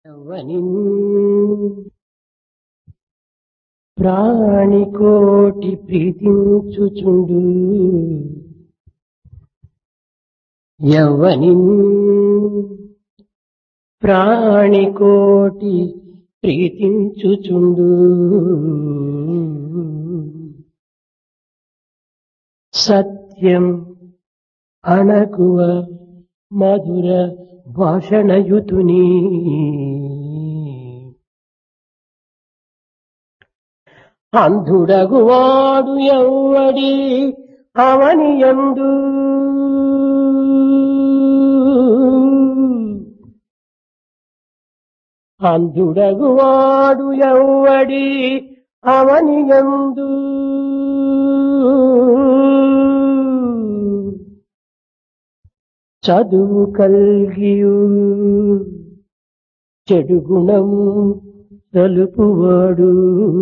ఎవని ప్రాణికోటి ప్రీతించుచుండు ఎవని ప్రాణికోటి ప్రీతించుచుండు సత్యం అణకువ మధుర భాషణయుతుని అంధుడగువాడు ఎవ్వడి అవని ఎందు అంధుడగువాడు ఎవ్వడి అవని ఎందు చదువు కల్గియు చెడు గుణము తలుపువాడు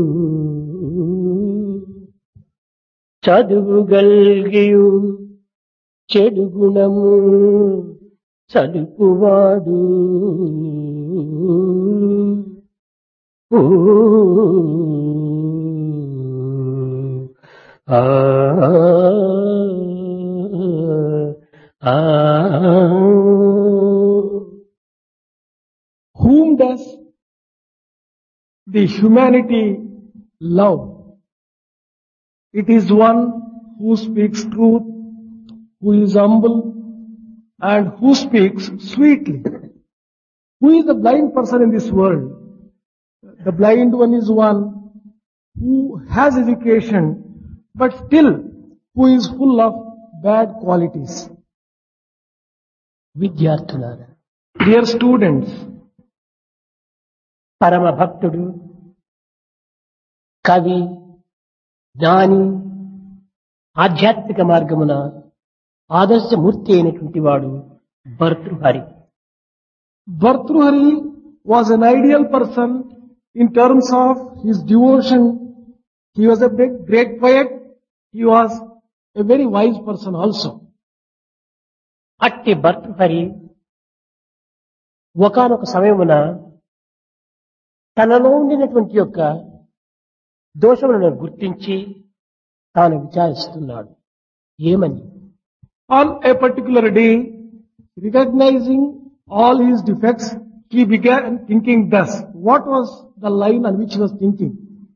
చదువు గల్గియు చెడు గుణము చలుపువాడు ఊ ఆ ఆ Whom does the humanity love? It is one who speaks truth, who is humble, and who speaks sweetly. Who is the blind person in this world? The blind one is one who has education, but still who is full of bad qualities. విద్యార్థులారా Dear students, పరమ భక్తుడు కవి జ్ఞాని ఆధ్యాత్మిక మార్గమున ఆదర్శమూర్తి అయినటువంటి వాడు Bhartrihari Bhartruhari was an ideal person in terms of his devotion. He was a big, great poet. He was a very wise person also. అట్టి భర్తృహరి ఒకనొక సమయమున తనలో ఉండినటువంటి యొక్క దోషములను గుర్తించి తాను విచారిస్తున్నాడు ఏమని On a particular day, recognizing all his defects, he began thinking thus. What was the line on which he was thinking?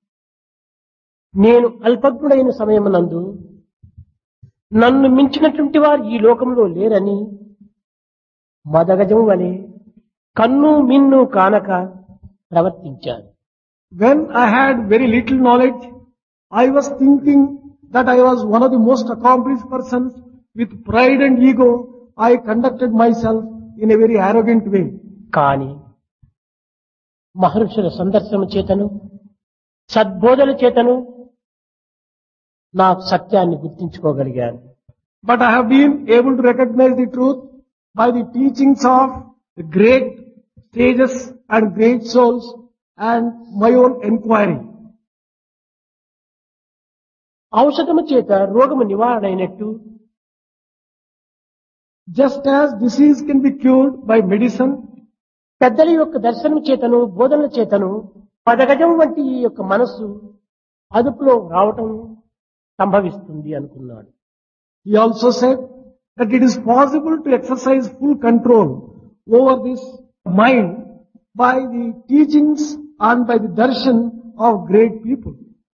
నేను అల్పజ్ఞుడైన సమయమునందు నన్ను మించినటువంటి వారు ఈ లోకంలో లేరని మదగజం వలె కన్ను మిన్ను కానక ప్రవర్తించాను When I had very little knowledge, I was thinking that I was one of the most accomplished persons. With pride and ego, I conducted myself in a very arrogant way. కాని మహర్షుల సందర్శనం చేతను సద్బోధన చేతను నాకు సత్యాన్ని గుర్తించుకోగలిగాను But I have been able to recognize the truth by the teachings of the great sages and great souls and my own inquiry. ఔషధము చేత రోగము నివారణ అయినట్టు Just as disease can be cured by medicine, పెద్దల యొక్క దర్శనం చేతను బోధనల చేతను పదగజం వంటి ఈ యొక్క మనస్సు అదుపులో రావటం సంభవిస్తుంది అనుకున్నాడు he also said that it is possible to exercise full control over this mind by the teachings and by the darshan of great people.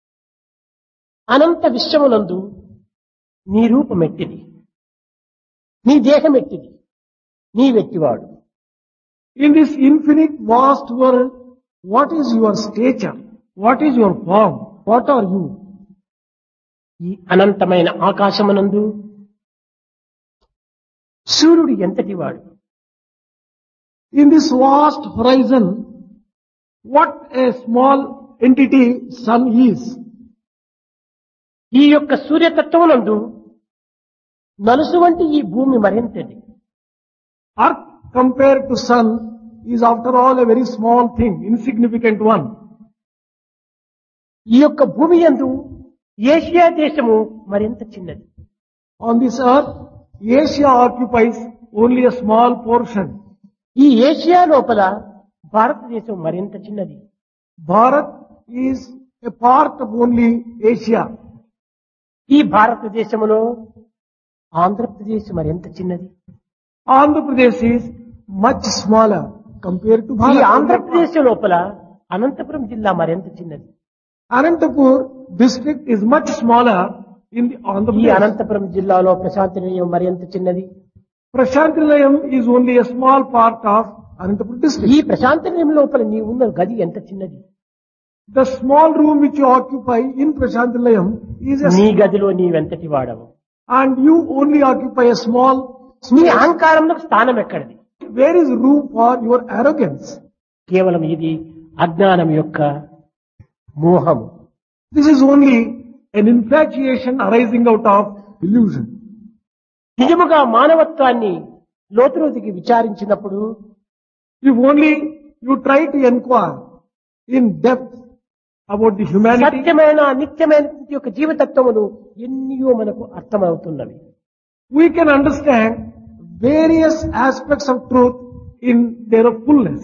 అనంత విశ్వమునందు నీ రూపమెట్టిది నీ దేహమెట్టిది నీ వెట్టివాడు In this infinite vast world, what is your stature? What is your form? What are you? ఈ అనంతమైన ఆకాశమునందు సూర్యుడు ఎంతటివాడు In this vast horizon, what a small entity sun is. ఈ యొక్క సూర్యతత్వమునందు నలుసు వంటి ఈ భూమి మరింతది Earth compared to sun is after all a very small thing, insignificant one. ఈ యొక్క భూమి యందు ఏషియా దేశము మరింత చిన్నది On this earth, Asia occupies only a small portion. ఈ ఏషియా లోపల భారతదేశం మరింత చిన్నది Bharat is a part of only Asia. ఈ భారతదేశంలో ఆంధ్రప్రదేశ్ మరింత చిన్నది Andhra Pradesh is much smaller compared to ఈ Bharat. ఆంధ్రప్రదేశ్ లోపల అనంతపురం జిల్లా మరింత చిన్నది Anantapur district is much smaller in the Andhra ఈ Pradesh. అనంతపురం జిల్లాలో ప్రశాంతి నిలయం మరింత చిన్నది Prashantilayam is only a small part of Anantapur district. ఈ ప్రశాంతి నిలయం లోపల నీ ఉన్న గది ఎంత చిన్నది The small room which you occupy in Prashantilayam is a నీ గదిలో నీవెంతటి వాడవు and you only occupy a small నీ అహంకారంలో స్థానం ఎక్కడిది where is room for your arrogance కేవలం ఇది అజ్ఞానం యొక్క మోహము this is only an infatuation arising out of illusion నిజముగా మానవత్వాన్ని లోతులోతుకి విచారించినప్పుడు if only you try to inquire in depth about the humanity సత్యమైన నిత్యమైన యొక్క జీవతత్వములు ఎన్నో మనకు అర్థమవుతున్నవి we can understand various aspects of truth in their fullness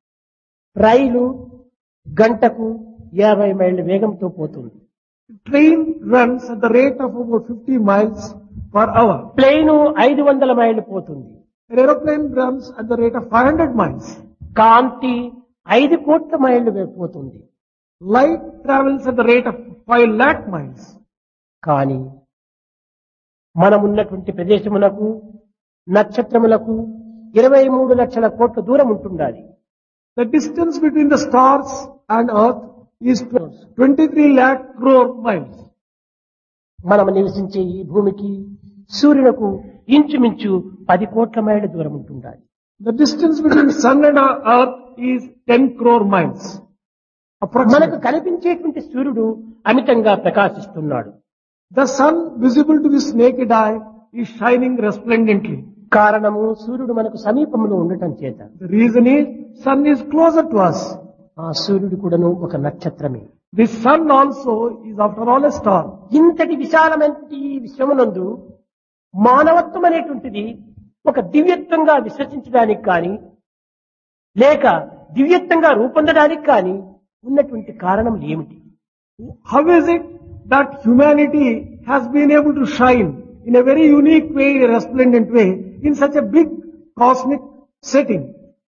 రైలు గంటకు యాభై మైళ్ళ వేగంతో పోతుంది train runs at the rate of about 50 miles per hour plane ఐదు వందల మైళ్ళు పోతుంది an aeroplane runs at the rate of 500 miles కాంతి ఐదు కోట్ల మైళ్ళు వే- పోతుంది light travels at the rate of 5 lakh miles కానీ మనమున్నటువంటి ప్రదేశమునకు నక్షత్రములకు ఇరవై మూడు లక్షల కోట్ల దూరం ఉంటుండాలి The distance between the stars and earth is 23 lakh crore miles. మనం నివసించే ఈ భూమికి సూర్యునకు ఇంచుమించు పది కోట్ల మైళ్ళ దూరం ఉంటుండాలి The distance between sun and earth is 10 crore miles. మనకు Approximately. కనిపించేటువంటి సూర్యుడు అమితంగా ప్రకాశిస్తున్నాడు The sun visible to this naked eye is shining resplendently. కారణము సూర్యుడు మనకు సమీపంలో ఉండటం చేత The reason is sun is closer to us. ఆ సూర్యుడు కూడాను ఒక నక్షత్రమే The sun also is after all a star. ఇంతటి విశాలమైన ఈ విశ్వమునందు మానవత్వం అనేటువంటిది ఒక దివ్యత్వంగా విశ్వసించడానికి కానీ లేక దివ్యత్వంగా రూపొందడానికి కానీ ఉన్నటువంటి కారణం ఏమిటి How is it that humanity has been able to shine in a very unique way, a resplendent way, in such a big cosmic setting?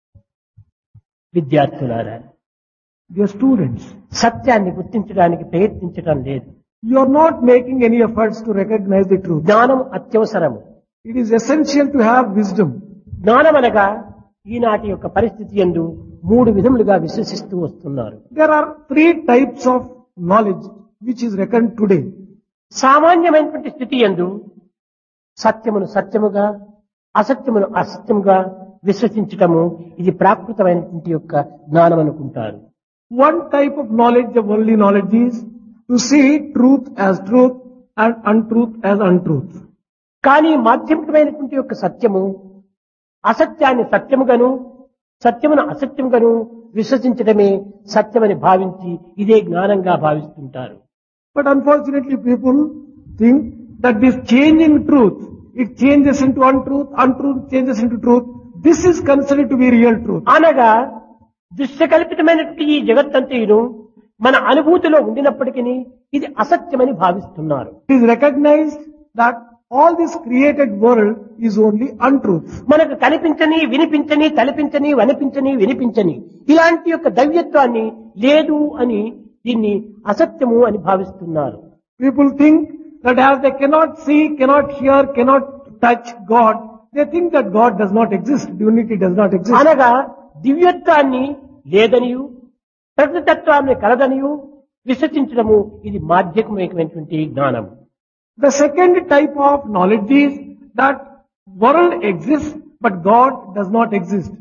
విద్యార్థులారా Dear students, సత్యాన్ని గుర్తించడానికి ప్రయత్నించడం లేదు you are not making any efforts to recognize the truth. జ్ఞానం అత్యవసరము It is essential to have wisdom. జ్ఞానం అనగా ఈనాటి యొక్క పరిస్థితి ఎందు మూడు విధములుగా విశ్వసిస్తూ వస్తున్నారు There are three types of knowledge which is reckoned today. సామాన్యమైనటువంటి స్థితి ఎందు సత్యమును సత్యముగా అసత్యమును అసత్యముగా విశ్వసించటము ఇది ప్రాకృతమైనటువంటి యొక్క జ్ఞానం అనుకుంటారు One type of knowledge, the worldly knowledge is to see truth as truth and untruth as untruth. కానీ మాధ్యమికమైనటువంటి యొక్క సత్యము అసత్యాన్ని సత్యముగాను సత్యమును అసత్యముగాను విశ్వసించడమే సత్యమని భావించి ఇదే జ్ఞానంగా భావిస్తుంటారు But unfortunately people think that this change in truth, it changes into untruth, untruth changes into truth. This is considered to be real truth. అనగా దృశ్యకల్పితమైనటువంటి ఈ జగత్తంతయును మన అనుభూతిలో ఉండినప్పటికీ ఇది అసత్యమని భావిస్తున్నారు It is recognized that all this created world is only untruth. మనకు కనిపించని వినిపించని తలపించని వనిపించని వినిపించని ఇలాంటి యొక్క దవ్యత్వాన్ని లేదు అని దీన్ని అసత్యము అని భావిస్తున్నారు People think that as they cannot see, cannot hear, cannot touch God, they think that God does not exist, divinity does not exist. అనగా దివ్యత్వాన్ని లేదనియు ప్రకృతత్వాన్ని కలదనియు విశ్వసించడము ఇది మాధ్యమికమైనటువంటి జ్ఞానం The second type of knowledge is that world exists, but God does not exist.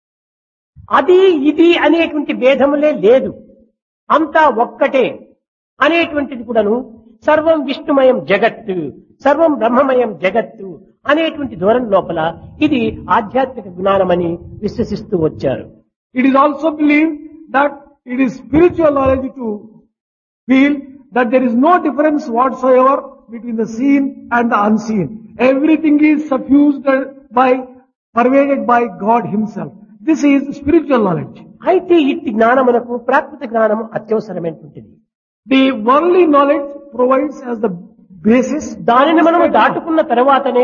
అది ఇది అనేటువంటి భేదములే లేదు అంతా ఒక్కటే అనేటువంటిది కూడాను సర్వం విష్ణుమయం జగత్తు సర్వం బ్రహ్మమయం జగత్తు అనేటువంటి ధోరణి లోపల ఇది ఆధ్యాత్మిక జ్ఞానమని విశ్వసిస్తూ వచ్చారు It is also believed that it is spiritual knowledge to feel that there is no difference whatsoever between the seen and the unseen. Everything is suffused by, pervaded by God Himself. This is spiritual knowledge. అయితే ఇట్టి జ్ఞానమునకు ప్రాకృత జ్ఞానము అత్యవసరమైనటువంటిది The worldly knowledge provides as the basis. దానిని మనము దాటుకున్న తర్వాతనే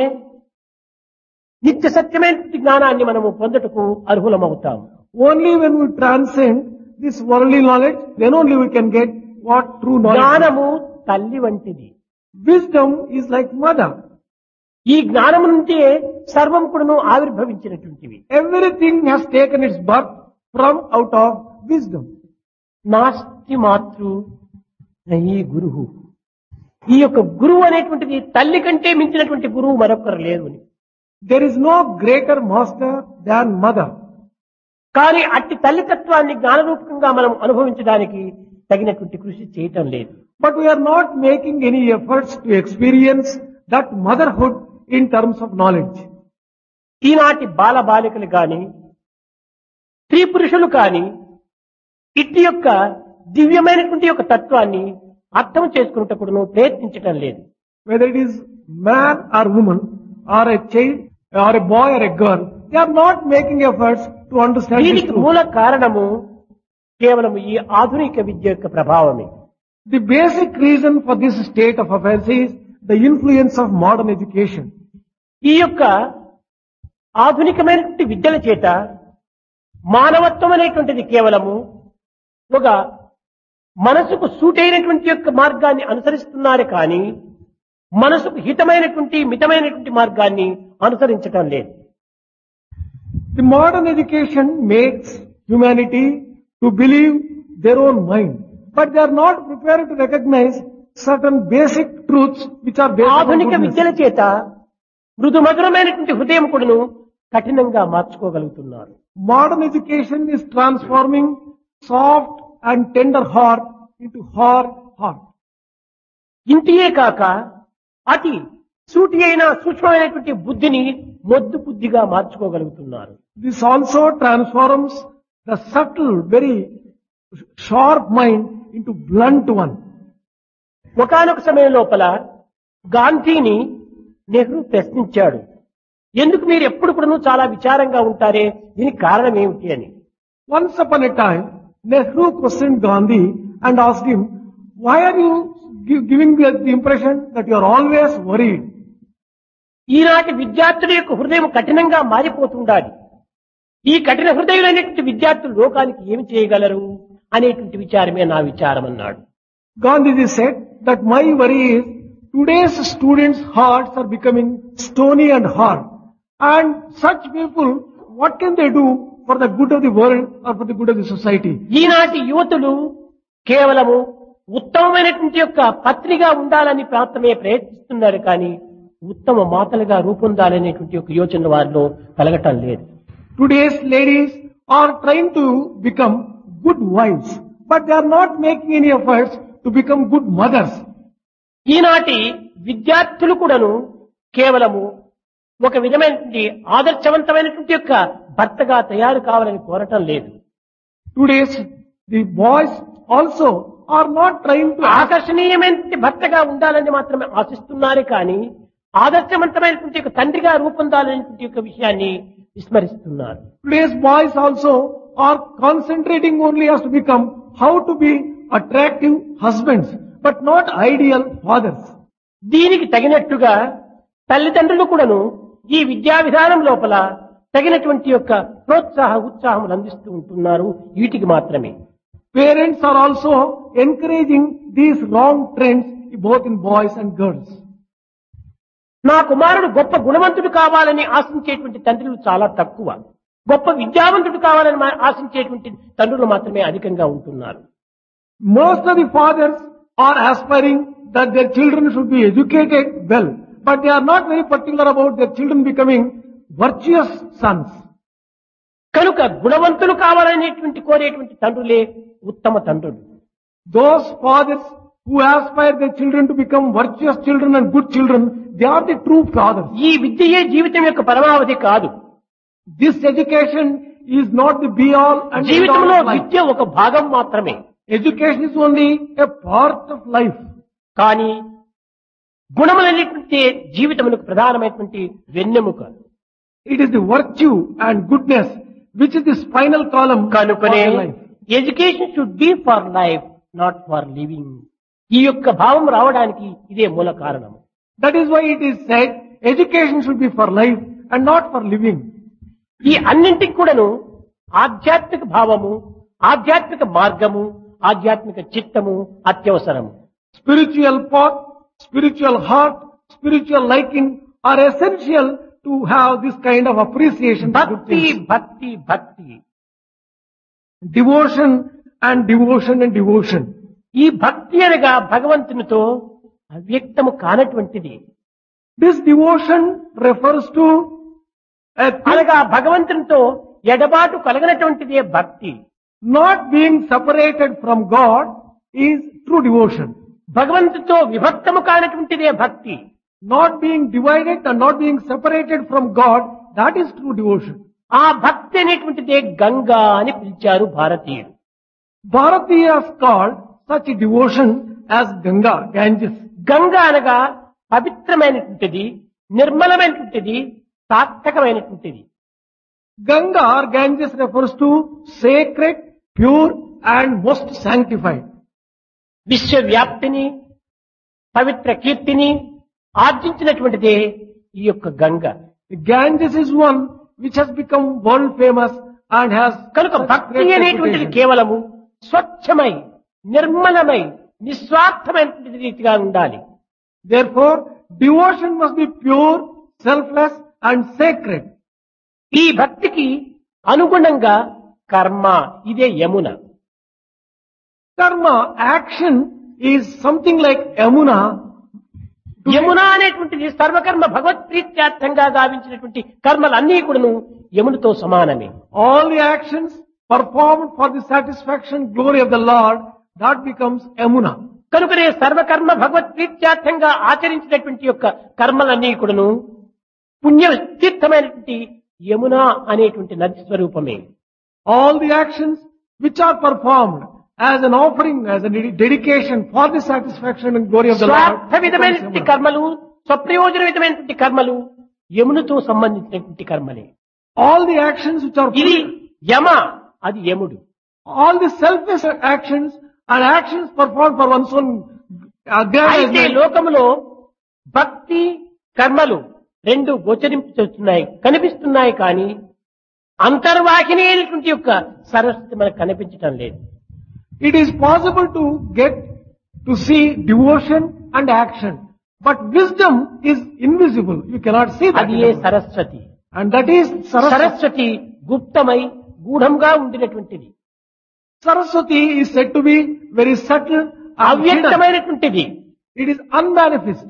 నిత్య సత్యమైనటువంటి జ్ఞానాన్ని మనము పొందుటకు అర్హులమవుతాము Only when we transcend this worldly knowledge, then only we can get what true knowledge is. జ్ఞానము తల్లి వంటిది Wisdom is like mother. ఈ జ్ఞానము నుంచే సర్వం కూడాను ఆవిర్భవించినటువంటివి Everything has taken its birth from out of wisdom. నాస్తి మాతృ ఈ గురువు ఈ యొక్క గురువు అనేటువంటిది తల్లి కంటే మించినటువంటి గురువు మరొకరు లేరు అని There is no greater master than mother. కానీ అట్టి తల్లితత్వాన్ని జ్ఞానరూపకంగా మనం అనుభవించడానికి తగినటువంటి కృషి చేయటం లేదు But we are not making any efforts to experience that motherhood in terms of knowledge. ఈనాటి బాల బాలికలు కాని స్త్రీ పురుషులు కాని ఇట్టి యొక్క దివ్యమైనటువంటి యొక్క తత్వాన్ని అర్థం చేసుకున్నటప్పుడు ప్రయత్నించటం లేదు Whether it is man or woman, or a child, or a boy or a girl, they are not making efforts to understand this దీనికి truth. మూల కారణము కేవలం ఈ ఆధునిక విద్య యొక్క ప్రభావమే The basic reason for this state of affairs is the influence of modern education. ఈ యొక్క ఆధునికమైనటువంటి విద్యల చేత మానవత్వం అనేటువంటిది కేవలము ఒక మనసుకు సూటైనటువంటి యొక్క మార్గాన్ని అనుసరిస్తున్నారు కానీ మనసుకు హితమైనటువంటి మితమైనటువంటి మార్గాన్ని అనుసరించటం లేదు The modern education makes humanity to believe their own mind, but they are not prepared to recognize certain basic truths which are based on ఆధునిక goodness. విద్యల చేత మృదు మధురమైనటువంటి హృదయం కూడాను కఠినంగా మార్చుకోగలుగుతున్నారు Modern education is transforming soft and tender heart into hard heart. ఇంటియే కాక అతి సూటి అయిన సూక్ష్మమైనటువంటి బుద్ధిని మొద్దు బుద్ధిగా మార్చుకోగలుగుతున్నారు This also transforms the subtle, very sharp mind into blunt one. ఒకానొక సమయం లోపల గాంధీని నెహ్రూ ప్రశ్నించాడు ఎందుకు మీరు ఎప్పుడు కూడా చాలా విచారంగా ఉంటారే దీనికి కారణం ఏమిటి అని Once upon a time, Nehru questioned Gandhi and asked him, why are you gi- giving the, the impression that you are always worried? ఈనాటి విద్యార్థుల యొక్క హృదయం కఠినంగా మారిపోతుండాలి ఈ కఠిన హృదయులైనటువంటి విద్యార్థులు లోకానికి ఏమి చేయగలరు అనేటువంటి విచారమే నా విచారం అన్నాడు Gandhiji said that my worry is today's students' hearts are becoming stony and hard. And such people, what can they do for the good of the world or for the good of the society? ఈనాటి యువతులు కేవలము ఉత్తమమైనటువంటి యొక్క పత్నిగా ఉండాలని మాత్రమే ప్రయత్నిస్తున్నారు కానీ ఉత్తమ మాతలుగా రూపొందాలనేటువంటి ఒక యోచన వారిలో కలగటం లేదు Today's ladies are trying to become good wives, but they are not making any efforts to become good mothers. ఈనాటి విద్యార్థులు కూడాను కేవలము ఒక విధమైనటువంటి ఆదర్శవంతమైనటువంటి యొక్క భర్తగా తయారు కావాలని కోరటం లేదు Today's the boys also are not trying to ask ఆకర్షణీయమైనటువంటి భర్తగా ఉండాలని మాత్రమే ఆశిస్తున్నారు కానీ ఆదర్శవంతమైనటువంటి యొక్క తండ్రిగా రూపొందాలనేటువంటి యొక్క విషయాన్ని విస్మరిస్తున్నారు Today's boys also are concentrating only as to become how to be attractive husbands, but not ideal fathers. దీనికి తగినట్టుగా తల్లిదండ్రులు కూడాను ఈ విద్యా విధానం లోపల తగినటువంటి యొక్క ప్రోత్సాహ ఉత్సాహములు అందిస్తూ ఉంటున్నారు వీటికి మాత్రమే Parents are also encouraging these wrong trends both in boys and girls. నా కుమారుడు గొప్ప గుణవంతుడు కావాలని ఆశించేటువంటి తండ్రులు చాలా తక్కువ గొప్ప విద్యావంతుడు కావాలని మా- ఆశించేటువంటి తండ్రులు మాత్రమే అధికంగా ఉంటున్నారు Most of the fathers are aspiring that their children should be educated well, but they are not very particular about their children becoming virtuous sons. కనుక గుణవంతులు కావాలనేటువంటి కోరేటువంటి తండ్రులే ఉత్తమ తండ్రులు Those fathers who aspire their children to become virtuous children and good children, they are the true fathers. ఈ విద్యయే జీవితం యొక్క పరమావధి కాదు This education is not the be all and end all జీవితంలో of life. విద్య ఒక భాగం మాత్రమే Education is only a part of life. కానీ గుణములనేటువంటి జీవితమునకు ప్రధానమైనటువంటి వెన్నెముక It is the virtue and goodness which is the spinal column of కనుకనే your life. Education should be for life not for living ఈ యొక్క భావం రావడానికి ఇదే మూల కారణము That is why it is said education should be for life and not for living. ఈ అన్నింటికి కూడాను ఆధ్యాత్మిక భావము ఆధ్యాత్మిక మార్గము ఆధ్యాత్మిక చిత్తము అత్యవసరము Spiritual path, spiritual heart, spiritual liking are essential to have this kind of appreciation. for good భక్తి things. భక్తి భక్తి Devotion and devotion and devotion. ఈ భక్తి అనగా భగవంతునితో అవ్యక్తము కానటువంటిది This devotion refers to a thing అనగా భగవంతునితో ఎడబాటు కలగనటువంటిదే భక్తి not being separated from God is true devotion. భగవంతుతో విభక్తము కానటువంటిదే భక్తి Not being divided and not being separated from God, that is true devotion. ఆ భక్తి అనేటువంటిదే గంగా అని పిలిచారు భారతీయులు Bharatiyas called such a devotion as Ganga, Ganges. Ganga అనగా పవిత్రమైనటువంటిది నిర్మలమైనటువంటిది సార్థకమైనటువంటిది Ganga or Ganges refers to sacred, pure and most sanctified. విశ్వవ్యాప్తిని పవిత్ర కీర్తిని ఆర్జించినటువంటిదే ఈ యొక్క Ganga Ganges is one which has become world famous and has కనుక such భక్తి great అనేటువంటిది reputation. కేవలము స్వచ్ఛమై నిర్మలమై నిస్వార్థమైనటువంటి రీతిగా ఉండాలి Therefore, devotion must be pure, selfless and sacred. ఈ భక్తికి అనుగుణంగా కర్మ ఇదే Yamuna Karma, action is something like Yamuna. Yamuna అనేటువంటిది సర్వకర్మ భగవత్ ప్రీత్యార్థంగా గావించినటువంటి కర్మలన్నీ కూడాను యమునితో సమానమే All the actions performed for the satisfaction, glory of the Lord, that becomes Yamuna. కనుకనే సర్వకర్మ భగవత్ ప్రీత్యార్థంగా ఆచరించినటువంటి యొక్క కర్మలన్నీ కూడాను పుణ్య తీర్థమైనటువంటి యమున అనేటువంటి నది స్వరూపమే All the actions which are performed as an offering, as a dedi- dedication for the satisfaction and glory of the Lord. స్వార్థ becomes విధమైనటువంటి Yamuna. కర్మలు స్వప్రయోజన విధమైనటువంటి కర్మలు యమునితో సంబంధించినటువంటి కర్మలే All the actions which are ఇది యమ అది యముడు all the selfish actions and actions performed for one's own అయితే aggrandizement. లోకములో భక్తి కర్మలు రెండు గోచరించుతున్నాయి కనిపిస్తున్నాయి కానీ అంతర్వాహిని అయినటువంటి యొక్క సరస్వతి మనకు కనిపించటం లేదు It is possible to get to see devotion and action, but wisdom is invisible. You cannot see that. అది in A the world. Saraswati And that is Saraswati. Saraswati గుప్తమై గూఢంగా ఉండినటువంటిది Saraswati is said to be very subtle and hidden. అవ్యక్తమైనటువంటిది It is unmanifest.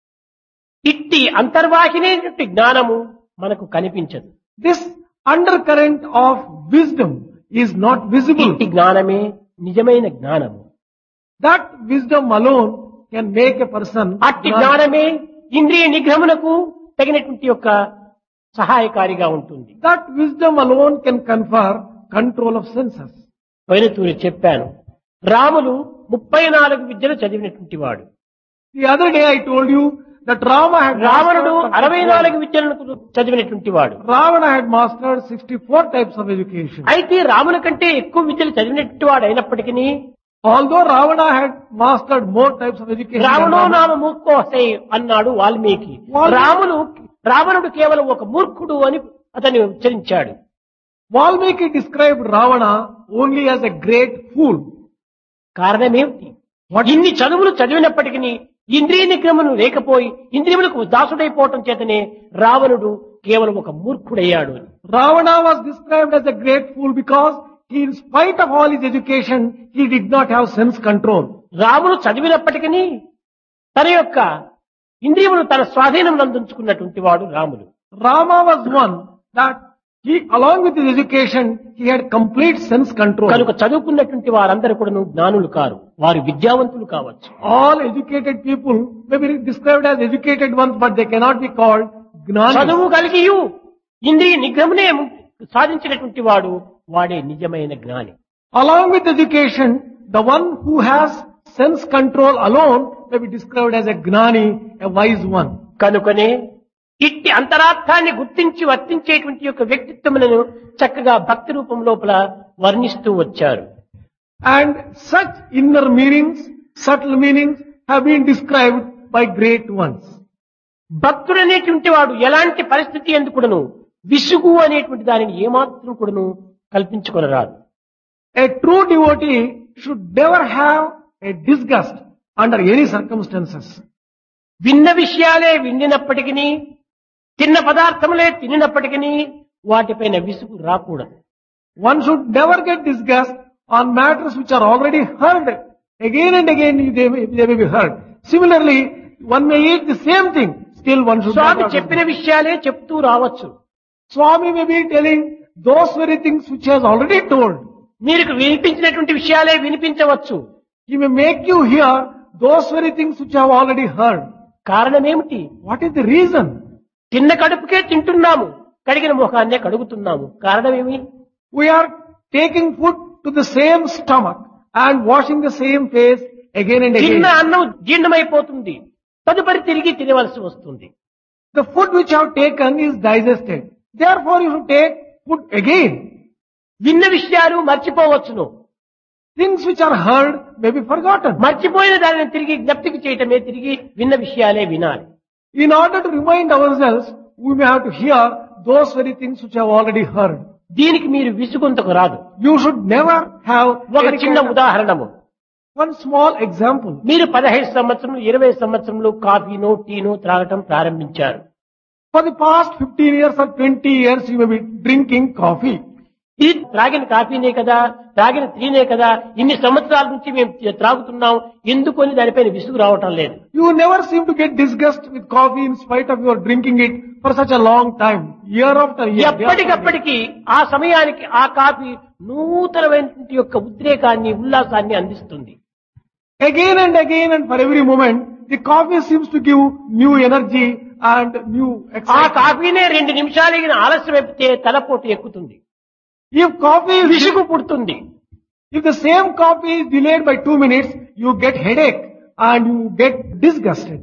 ఇట్టి అంతర్వాహిని అయినటువంటి జ్ఞానము మనకు కనిపించదు This undercurrent of wisdom is not visible. ఇట్టి జ్ఞానమే నిజమైన జ్ఞానము That wisdom alone can make a person అట్టి జ్ఞానమే ఇంద్రియ నిగ్రహమునకు తగినటువంటి యొక్క సహాయకారిగా ఉంటుంది That wisdom alone can confer control of senses. పోయిన తూరి చెప్పాను రాములు ముప్పై నాలుగు విద్యలు చదివినటువంటి వాడు The other day I told you that Rama had రావణుడు mastered అరవై 64 నాలుగు విద్యలను చదివినటువంటి వాడు Ravana had mastered 64 types of education. అయితే రాముని కంటే ఎక్కువ విద్యలు చదివినటువంటి వాడు అయినప్పటికీ Although Ravana had mastered more types of education, than రావణో Rama, నామ మూర్ఖోసై అన్నాడు వాల్మీకి వాల్మీకి. రాములు రావణుడు కేవలం ఒక మూర్ఖుడు అని అతన్ని ఉచ్చరించాడు Valmiki described Ravana only as a great fool. కారణమేమిటి ఇన్ని చదువులు చదివినప్పటికీ ఇంద్రియ నిగ్రహమును లేకపోయి ఇంద్రియములకు దాసుడైపోవటం చేతనే రావణుడు కేవలం ఒక మూర్ఖుడయ్యాడు అని Ravana was described as a great fool because he, in spite of all his education, he did not have sense control. రాముడు చదివినప్పటికీ తన యొక్క ఇంద్రియమును తన స్వాధీనం అందించుకున్నటువంటి వాడు రాముడు Rama was one that he, along with his education, he had complete sense control. కనుక చదువుకున్నటువంటి వారందరూ కూడా జ్ఞానులు కారు వారు విద్యావంతులు కావచ్చు All educated people may be described as educated ones, but they cannot be called gnani. చదువు కలిగియు ఇంద్రియ నిగ్రహమునే సాధించినటువంటి వాడు వాడే నిజమైన జ్ఞాని Along with education, the one who has sense control alone may be described as a gnani, a wise one. కనుకనే ఇట్టి అంతరార్థాన్ని గుర్తించి వర్తించేటువంటి యొక్క వ్యక్తిత్వములను చక్కగా భక్తి రూపం లోపల వర్ణిస్తూ వచ్చారు And such inner meanings, subtle meanings have been described by great ones. భక్తుడు అనేటువంటి వాడు ఎలాంటి పరిస్థితి ఎందుకుడను విసుగు అనేటువంటి దానిని ఏమాత్రం కూడాను కల్పించుకొనరాదు A true devotee should never have a disgust under any circumstances. విన్న విషయాలే విండినప్పటికీ తిన్న పదార్థములే తినినప్పటికీ వాటిపైన విసుగు రాకూడదు One should never get disgust on matters which are already heard. Again and again they may, they may be heard. Similarly, one may eat the same thing. Still one should Swamy not. చెప్పిన విషయాలే చెప్తూ రావచ్చు Swami may be telling those very things which he has already told. మీకు వినిపించినటువంటి విషయాలే వినిపించవచ్చు He may make you hear those very things which you have already heard. కారణమేమిటి What is the reason? తిన్న కడుపుకే తింటున్నాము కడిగిన ముఖాన్నే కడుగుతున్నాము కారణమేమి We are taking food to the same stomach and washing the same face again and again. తిన్న అన్నం జీర్ణమైపోతుంది తదుపరి తిరిగి తినవలసి వస్తుంది The food which you have taken is digested. Therefore you should take food again. విన్న విషయాలు మర్చిపోవచ్చును Things which are heard may be forgotten. మర్చిపోయిన దానిని తిరిగి జ్ఞప్తికి చేయటమే తిరిగి విన్న విషయాలే వినాలి In order to remind ourselves, we may have to hear those very things which you have already heard. దీనికి మీరు విసుగొంతకు రాదు You should never have ఒక any చిన్న kind of- ఉదాహరణము one small example. మీరు పదహైదు సంవత్సరం ఇరవై సంవత్సరంలో కాఫీను టీను త్రాగటం ప్రారంభించారు For the past 15 years or 20 years, you may be drinking coffee. ఇది త్రాగిన కాఫీనే కదా త్రాగిన టీనే కదా ఇన్ని సంవత్సరాల నుంచి మేము త్రాగుతున్నాం ఎందుకు అని దానిపైన విసుగు రావటం లేదు You never seem to get disgust with coffee in spite of your drinking it for such a long time, year after year. day after day. ఎప్పటికప్పటికి ఆ సమయానికి ఆ కాఫీ నూతనమైనటువంటి యొక్క ఉద్రేకాన్ని ఉల్లాసాన్ని అందిస్తుంది Again and again and for every moment, the coffee seems to give new energy and new ఆ excitement. కాఫీనే రెండు నిమిషాలకి ఆలస్యం అయిపోతే తలపోటు ఎక్కుతుంది If coffee is, విసుగు పుడుతుంది if the same coffee is delayed by two minutes, you get headache and you get disgusted.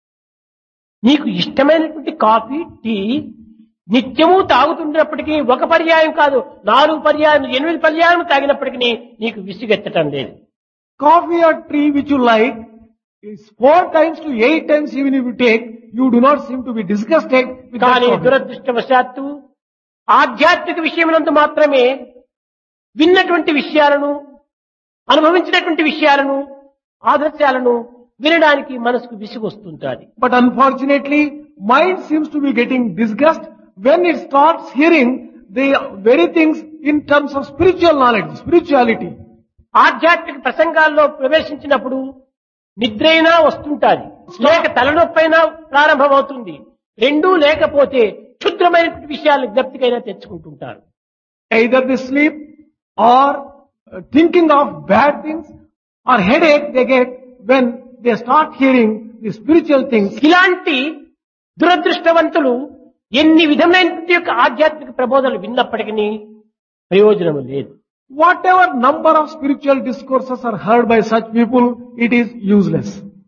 నీకు ఇష్టమైనటువంటి కాఫీ టీ నిత్యము తాగుతున్నప్పటికీ ఒక పర్యాయం కాదు నాలుగు పర్యాయం ఎనిమిది పర్యాయం తాగినప్పటికీ నీకు విసుగెత్తటం లేదు Coffee or tea which you like is four times to eight times even if you take, you do not seem to be disgusted with that కానీ coffee. దురదృష్టవశాత్తు ఆధ్యాత్మిక విషయమునందు మాత్రమే విన్నటువంటి విషయాలను అనుభవించినటువంటి విషయాలను ఆదర్శాలను వినడానికి మనసుకు విసుగు వస్తుంటుంది But unfortunately, mind seems to be getting disgust when it starts hearing the very things in terms of spiritual knowledge, spirituality. ఆధ్యాత్మిక ప్రసంగాల్లో ప్రవేశించినప్పుడు నిద్రైనా వస్తుంటాది లేక తలనొప్పైనా ప్రారంభమవుతుంది రెండూ లేకపోతే క్షుద్రమైనటువంటి విషయాలను జ్ఞప్తికైనా తెచ్చుకుంటుంటారు Either they sleep or uh, thinking of bad things or headache they get when they start hearing the spiritual things. ఇలాంటి దురదృష్టవంతులు ఎన్ని విధమైనటువంటి యొక్క ఆధ్యాత్మిక ప్రబోధనలు విన్నప్పటికీ ప్రయోజనం లేదు Whatever number of spiritual discourses are heard by such people, it is useless.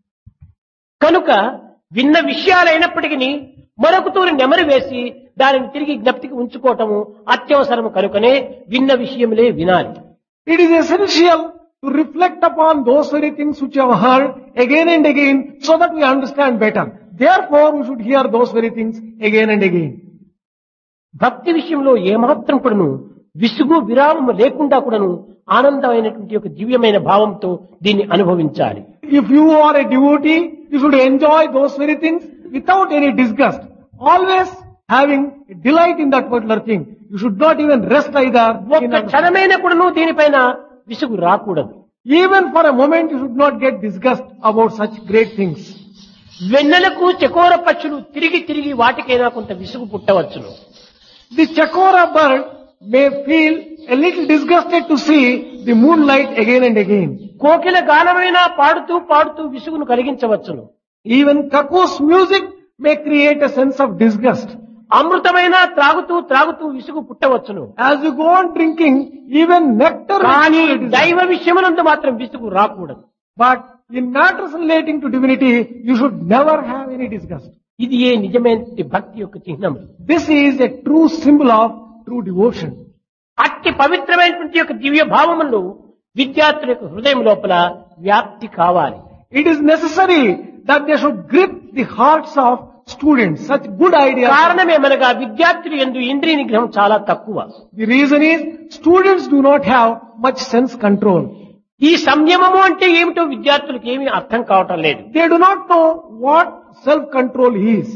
కనుక విన్న విషయాలైనప్పటికీ మరొక తూరి నెమరు వేసి దానిని తిరిగి జ్ఞప్తికి ఉంచుకోవటము అత్యవసరము కనుకనే విన్న విషయములే వినాలి It is essential to reflect upon those very things which you have heard again and again so that we understand better. Therefore, we should hear those very things again and again. భక్తి విషయంలో ఏమాత్రం కూడాను విసుగు విరామము లేకుండా కూడాను ఆనందమైనటువంటి ఒక దివ్యమైన భావంతో దీన్ని అనుభవించాలి If you are a devotee, you should enjoy those very things without any disgust. Always having delight in that particular thing. You should not even rest either. in ఒక్క understanding. క్షణమైన కూడాను దీనిపైన విసుగు రాకూడదు Even for a moment, you should not get disgust about such great things. వెన్నెలకు చకోర పక్షులు తిరిగి తిరిగి వాటికైనా కొంత విసుగు పుట్టవచ్చును The chakora bird may feel a little disgusted to see the moonlight again and again. కోకిల గానమైనా పాడుతూ పాడుతూ విసుగును కలిగించవచ్చును Even cuckoo's music may create a sense of disgust. అమృతమైనా త్రాగుతూ త్రాగుతూ విసుగు పుట్టవచ్చును As you go on drinking, even nectar will కానీ give you disgust. దైవ విషయమునందు మాత్రం విసుగు రాకూడదు But in matters relating to divinity, you should never have any disgust. ఇది ఏ నిజమైన భక్తి యొక్క చిహ్నం This is a true symbol of true devotion. అట్టి పవిత్రమైనటువంటి యొక్క దివ్య భావములు విద్యార్థుల యొక్క హృదయం లోపల వ్యాప్తి కావాలి It is necessary that they should grip the hearts of students. Such good ideas. కారణమేమనగా విద్యార్థులు ఎందు ఇంద్రియ నిగ్రహం చాలా తక్కువ The reason is students do not have much sense control. ఈ సంయమము అంటే ఏమిటో విద్యార్థులకు ఏమీ అర్థం కావటం లేదు They do not know what self-control is.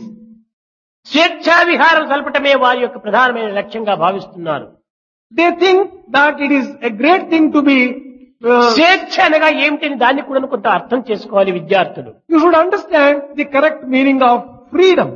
స్వేచ్ఛా విహారం సలపటమే వారి యొక్క ప్రధానమైన లక్ష్యంగా భావిస్తున్నారు They think that it is a great thing to be. uh, స్వేచ్ఛ అనగా ఏమిటని దాన్ని కూడా కొంత అర్థం చేసుకోవాలి విద్యార్థులు you should understand the correct meaning of freedom.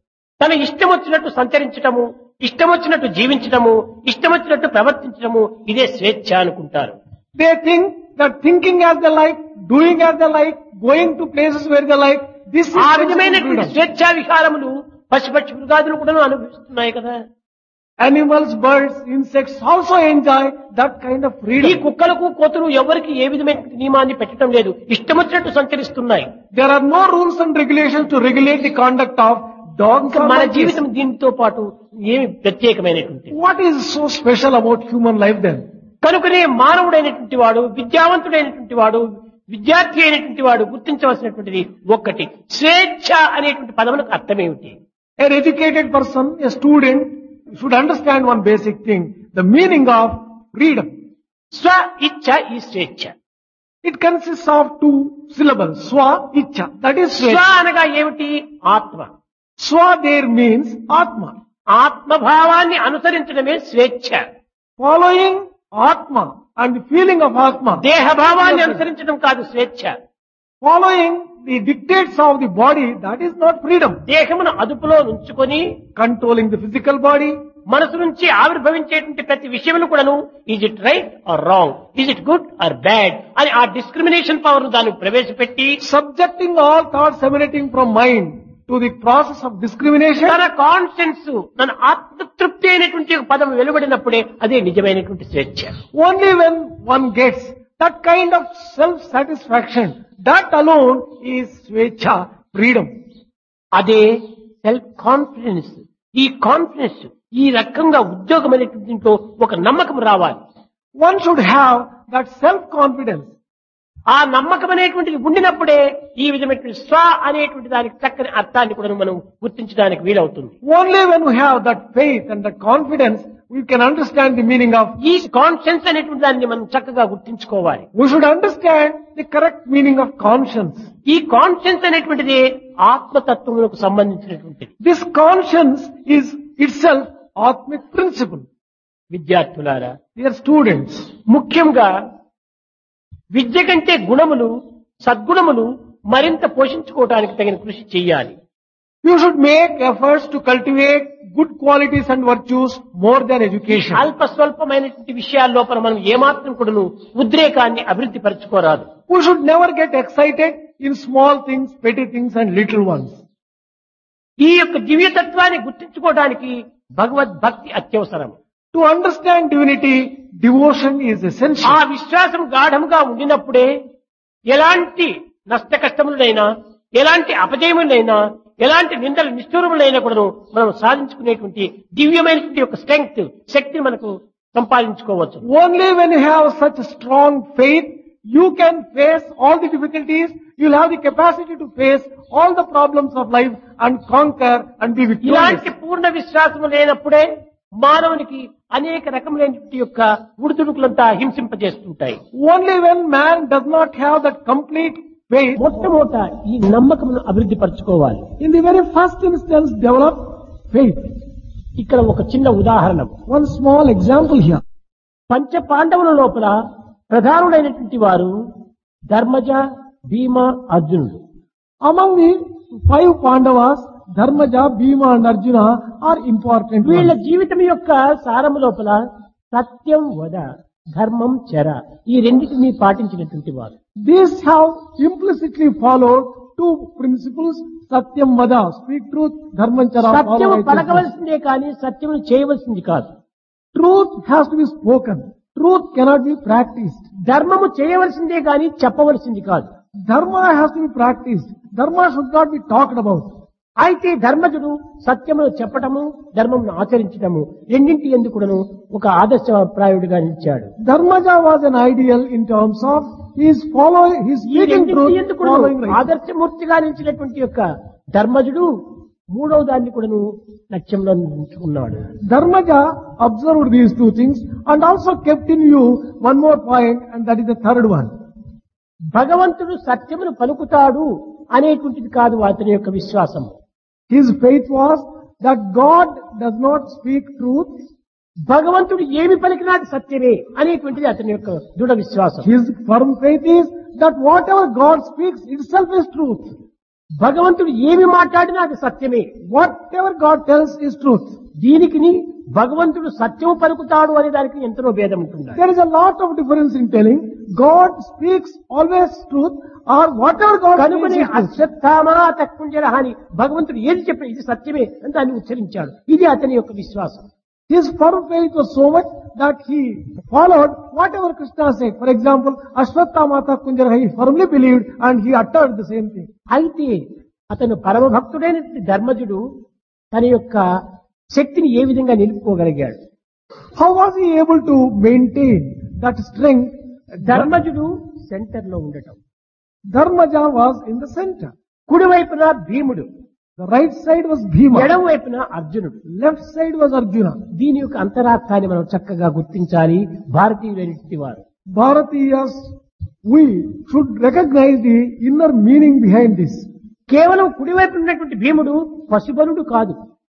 తన ఇష్టం వచ్చినట్టు సంచరించటము ఇష్టం వచ్చినట్టు జీవించటము ఇష్టం వచ్చినట్టు ప్రవర్తించటము ఇదే స్వేచ్ఛ అనుకుంటారు They think that thinking as they like, doing as they like, going to places where they like, this is ఆ sense of విధమైనటువంటి freedom. స్వేచ్ఛా విహారములు పశుపక్షి మృగాదులు కూడా అనుభవిస్తున్నాయి కదా Animals, birds, insects also enjoy that kind of ఈ freedom. కుక్కలకు కోతులు ఎవరికి ఏ విధమైన నియమాన్ని పెట్టడం లేదు ఇష్టం వచ్చినట్టు సంచరిస్తున్నాయి There are no rules and regulations to regulate the conduct of dogs ఇంకా or మన monkeys. జీవితం దీనితో పాటు ఏమి ప్రత్యేకమైనటువంటి What is so special about human life then? కనుకనే మానవుడైనటువంటి వాడు విద్యావంతుడైనటువంటి వాడు విద్యార్థి అయినటువంటి వాడు గుర్తించవలసినటువంటిది ఒక్కటి స్వేచ్ఛ అనేటువంటి పదములకు అర్థమేమిటి An educated person, a student, should understand one basic thing, the meaning of freedom. స్వ ఇచ్ఛ ఈ స్వేచ్ఛ It consists of two syllables, swa, icha. That is స్వ swa. అనగా ఏమిటి ఆత్మ Swa there means atma. ఆత్మభావాన్ని అనుసరించడమే స్వేచ్ఛ Following atma and the feeling of atma. దేహభావాన్ని అనుసరించడం కాదు స్వేచ్ఛ Following the dictates of the body, that is not freedom. దేహమును అదుపులో ఉంచుకొని Controlling the physical body, మనసు నుంచి ఆవిర్భవించేటువంటి ప్రతి విషయములు కూడాను is it right or wrong is it good or bad అని ఆ డిస్క్రిమినేషన్ పవర్ దాన్ని ప్రవేశపెట్టి subjecting all thoughts emanating from mind to the process of discrimination. తన కాన్షియన్స్ తన ఆత్మతృప్తి అయినటువంటి ఒక పదం వెలువడినప్పుడే అదే నిజమైనటువంటి స్వేచ్ఛ Only when one gets that kind of self-satisfaction, that alone is svecha, freedom. అదే సెల్ఫ్ కాన్ఫిడెన్స్ ఈ కాన్ఫిడెన్స్ ఈ రకంగా ఉద్యోగం అనేటువంటి దీంట్లో ఒక నమ్మకం రావాలి One should have that self-confidence. ఆ నమ్మకం అనేటువంటిది ఉండినప్పుడే ఈ విధమైనటువంటి స్వ అనేటువంటి దానికి చక్కని అర్థాన్ని కూడా మనం గుర్తించడానికి వీలవుతుంది Only when we have that faith and that confidence, we can understand the meaning of, ఈ కాన్షియన్స్ అనేటువంటి దాన్ని మనం చక్కగా గుర్తించుకోవాలి we should understand the correct meaning of conscience. ఈ కాన్షియన్స్ అనేటువంటిది ఆత్మతత్వములకు సంబంధించినటువంటిది This conscience is itself Atmic principle. విద్యార్థులారా Dear students, ముఖ్యంగా విద్య కంటే గుణములు సద్గుణములు మరింత పోషించుకోవడానికి తగిన కృషి చేయాలి you should make efforts to cultivate good qualities and virtues more than education. అల్ప స్వల్పమైనటువంటి విషయాల లోపల మనం ఏమాత్రం కూడాను ఉద్రేకాన్ని అభివృద్ధి పరచుకోరాదు We should never get excited in small things, petty things and little ones. ఈ యొక్క దివ్యతత్వాన్ని గుర్తించుకోవడానికి భగవద్భక్తి అత్యవసరం To understand divinity, devotion is ఆ essential. విశ్వాసం గాఢంగా ఉండినప్పుడే ఎలాంటి నష్ట కష్టములైనా ఎలాంటి అపజయములైనా ఎలాంటి నిందలు నిష్ఠూరములైనా కూడా మనం సాధించుకునేటువంటి దివ్యమైనటువంటి యొక్క స్ట్రెంగ్త్ శక్తిని మనకు సంపాదించుకోవచ్చు Only when you have such a strong faith, you can face all the difficulties, you'll have the capacity to face all the problems of life and conquer and be victorious. ఇలాంటి పూర్ణ విశ్వాసము లేనప్పుడే మానవునికి అనేక రకములైనటువంటి యొక్క ఉడుదుడుకులంతా హింసింపజేస్తుంటాయి Only when man does not have that complete faith, మొట్టమొదట ఈ నమ్మకమును అభివృద్ధి పరచుకోవాలి in the very first instance develop faith. ఇక్కడ ఒక చిన్న ఉదాహరణ One small example here. పంచ పాండవుల లోపల ప్రధానుడైనటువంటి వారు ధర్మజ భీమ అర్జునుడు Among the five Pandavas, Dharmaja, Bhima and Arjuna are important వీళ్ళ ones. జీవితం యొక్క సారము లోపల సత్యం వద ధర్మం చెర ఈ రెండింటినీ పాటించినటువంటి వారు These have implicitly followed two principles, Satyam Vada, speak truth, Dharmanchara, follow సత్యము righteousness. పలకవలసిందే కానీ సత్యమును చేయవలసింది కాదు Truth has to be spoken. Truth cannot be practiced. ధర్మము చేయవలసిందే కానీ చెప్పవలసింది కాదు Dharma has to be practiced. Dharma should not be talked about. అయితే ధర్మజుడు సత్యమును చెప్పటము ధర్మమును ఆచరించటము రెండింటి ఎందుకును ఒక ఆదర్శప్రాయుడిగా నిలిచాడు Dharmaja was an ideal in terms of his following, his ఈ speaking రెండింటి truth, ఎందుకును following right. ఆదర్శమూర్తిగా నిలిచినటువంటి యొక్క ధర్మజుడు మూడవ దాన్ని కూడాను లక్ష్యంలో ఉంచుకున్నాడు Dharmaja observed these two things and also kept in view one more point and that is the third one. భగవంతుడు సత్యమును పలుకుతాడు అనేటువంటిది కాదు అతని యొక్క విశ్వాసం His faith was that God does not speak truth. భగవంతుడు ఏమి పలికినాడు సత్యమే అనేటువంటిది అతని యొక్క దృఢ విశ్వాసం His firm faith is that whatever God speaks itself is truth. భగవంతుడు ఏమి మాట్లాడినా అది సత్యమే Whatever God tells is truth. దీనికి భగవంతుడు సత్యము పలుకుతాడు అనే దానికి ఎంతనో భేదం ఉంటుంది There is a lot of difference in telling God speaks always truth or whatever God speaks కనుకనే is truth. అశ్వత్థామా తక్కుంజర అని భగవంతుడు ఏది చెప్పిన ఇది సత్యమే అని దాన్ని ఉచ్చరించాడు ఇది అతని యొక్క విశ్వాసం His firm faith was so much that he followed whatever Krishna said. For example, Ashwatthama Kunjara, he firmly believed and he uttered the same thing. అయితే అతను పరమ భక్తుడైనటువంటి ధర్మజుడు తన యొక్క శక్తిని ఏ విధంగా నిలుపుకోగలిగాడు How was he able to maintain that strength? ధర్మజుడు సెంటర్ లో ఉండటం Dharmaja was in the center. కుడివైపున భీముడు The right side was Bhima. ఎడం వైపున అర్జునుడు Left side was Arjuna. దీని యొక్క అంతరార్థాన్ని మనం చక్కగా గుర్తించాలి భారతీయులైనటువంటి వారు Bharatiyas, we should recognize the inner meaning behind this. కేవలం కుడివైపు ఉన్నటువంటి భీముడు పశుబలుడు కాదు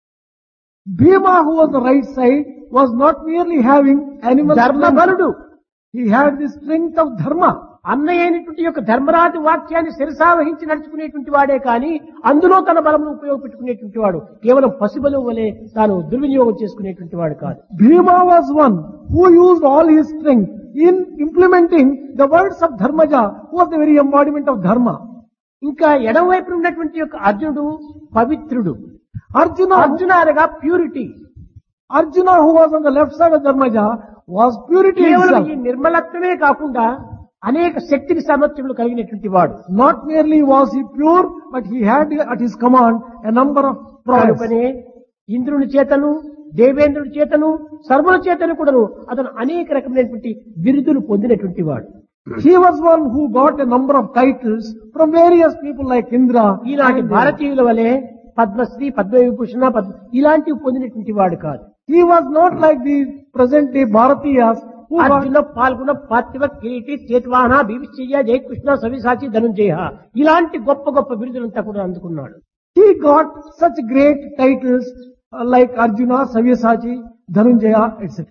Bhima, who was the right side, was not merely having animal strength. ధర్మబలుడు He had the strength of dharma. అన్నయ్య అయినటువంటి యొక్క ధర్మరాజు వాక్యాన్ని శిరసావహించి నడుచుకునేటువంటి వాడే కానీ అందులో తన బలమును ఉపయోగపెట్టుకునేటువంటి వాడు కేవలం పశుబలు వలె తాను దుర్వినియోగం చేసుకునేటువంటి వాడు కాదు Bhima was one who used all his strength in implementing the words of Dharmaja, who was the very embodiment of dharma. ఇంకా ఎడం వైపు ఉన్నటువంటి యొక్క అర్జునుడు పవిత్రుడు Arjuna, అర్జున అనగా purity Arjuna, who was on the left side of Dharmaja, was purity కేవలం itself. ఈ నిర్మలత్వమే కాకుండా అనేక శక్తిని సామర్థ్యములు కలిగినటువంటి వాడు Not merely was he pure, but he had at his command a number of prowess. కనుకనే ఇంద్రుని చేతను దేవేంద్రుడి చేతను సర్వుల చేతను కూడాను అతను అనేక రకమైనటువంటి బిరుదులు పొందినటువంటి వాడు He was one who got a number of titles from various people like Indra. ఈనాటి and- భారతీయుల వలె పద్మశ్రీ పద్మవిభూషణ పద్మ ఇలాంటివి పొందినటువంటి వాడు కాదు He was not like the present day Bharatiyas who got Arjuna పాల్గొన పార్థివ కిరీటి చేత్వాహన భీవిశ్చర్య జయకృష్ణ సవిసాచి ధనుంజయ ఇలాంటి గొప్ప గొప్ప బిరుదులంతా కూడా అందుకున్నాడు He got such great titles uh, like Arjuna, Savyasachi, Dhanunjaya, etc.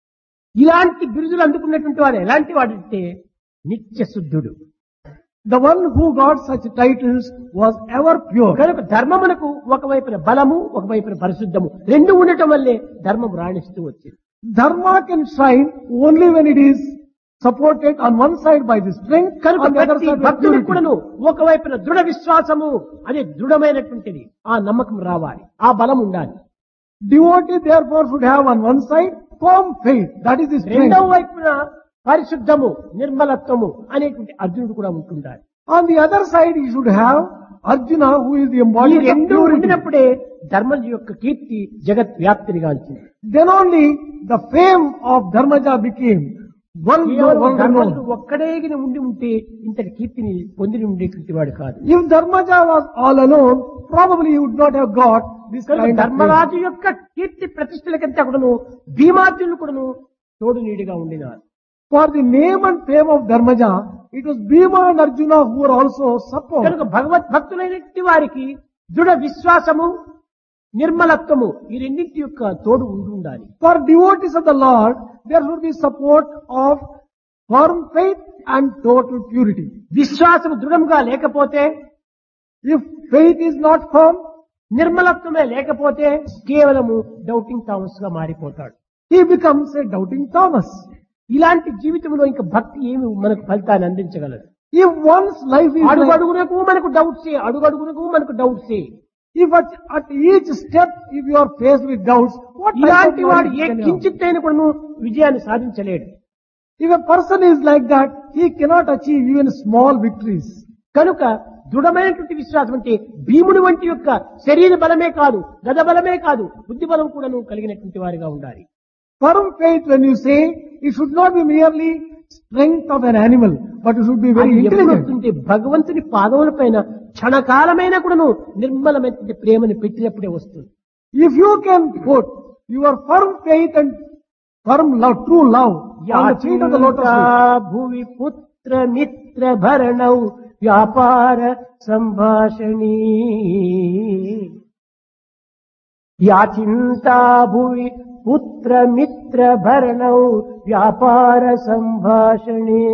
ఇలాంటి బిరుదులు అందుకున్నటువంటి వాడు ఎలాంటి వాడంటే నిత్య శుద్ధుడు The one who got such titles was ever pure. కనుక ధర్మమునకు ఒకవైపున బలము ఒకవైపున పరిశుద్ధము రెండు ఉండటం వల్లే ధర్మం రాణిస్తూ వచ్చింది Dharma can shine only when it is supported on one side by the strength, కనుక on the other ప్రతి side by భక్తుడికి purity. కూడాను ఒకవైపున దృఢ విశ్వాసము అనే దృఢమైనటువంటిది ఆ నమ్మకం రావాలి ఆ బలం ఉండాలి Devotee therefore should have on one side firm faith. That is the strength. రెండవ వైపున పరిశుద్ధము నిర్మలత్వము అనేటువంటి అర్జునుడు కూడా ఉంటుండాలి On the other side he should have Arjuna who is the ఈ embodiment of రెండు purity. ఉండినప్పుడే ధర్మం యొక్క కీర్తి జగత్ వ్యాప్తినిగాల్చింది Then only the fame of Dharmaja became world, కేవలం world ధర్మజుడు known. ఒక్కడేగిన ఉండి ఉంటే ఇంతటి కీర్తిని పొంది ఉండేటువంటి వాడు కాదు If Dharmaja was all alone, probably he would not have got this కనుక kind of fame. ధర్మరాజు యొక్క కీర్తి ప్రతిష్టలకంతా కూడాను భీమార్జునులు కూడాను తోడు నీడిగా ఉండినారు For the name and fame of Dharmaja, it was Bhima and Arjuna who were also support. కనుక భగవత్ భక్తులైనటువంటి వారికి దృఢ విశ్వాసము నిర్మలత్వము ఈ రెండింటి యొక్క తోడు ఉండి ఉండాలి For devotees of the Lord, there should be support of firm faith and total purity. విశ్వాసము దృఢంగా లేకపోతే If faith is not firm, నిర్మలత్వమే లేకపోతే కేవలము డౌటింగ్ థామస్ గా మారిపోతాడు he becomes a doubting Thomas. ఇలాంటి జీవితంలో ఇంకా భక్తి ఏమి మనకు ఫలితాన్ని అందించగలదు If one's life is like, అడుగడుగునకు మనకు డౌట్సే అడుగడుగునకు మనకు డౌట్సే if at, at each step, if you are faced with doubts, what type of ఇలాంటి వాడు life A can you have? కించిత్తైన కూడా విజయాన్ని సాధించలేడు If a person is like that, he cannot achieve even small victories. కనుక దృఢమైనటువంటి విశ్వాసం అంటే భీముడు వంటి యొక్క శరీర బలమే కాదు గద బలమే కాదు బుద్ధి బలం కూడాను కలిగినటువంటి వారిగా ఉండాలి Firm faith, when you say, it should not be merely strength of an animal, but it should be very అది ఎప్పుడు intelligent. వస్తుంటే భగవంతుని పాదముల పైన క్షణకాలమైన కూడాను నిర్మలమైనటువంటి ప్రేమను పెట్టినప్పుడే వస్తుంది If you can put your firm faith and firm love, true love, on the feet of the lotus feet, యాచింతా భువి పుత్ర మిత్ర భరణౌ వ్యాపార సంభాషణీ యాచింతా భువి పుత్ర మిత్ర భరణౌ వ్యాపార సంభాషణే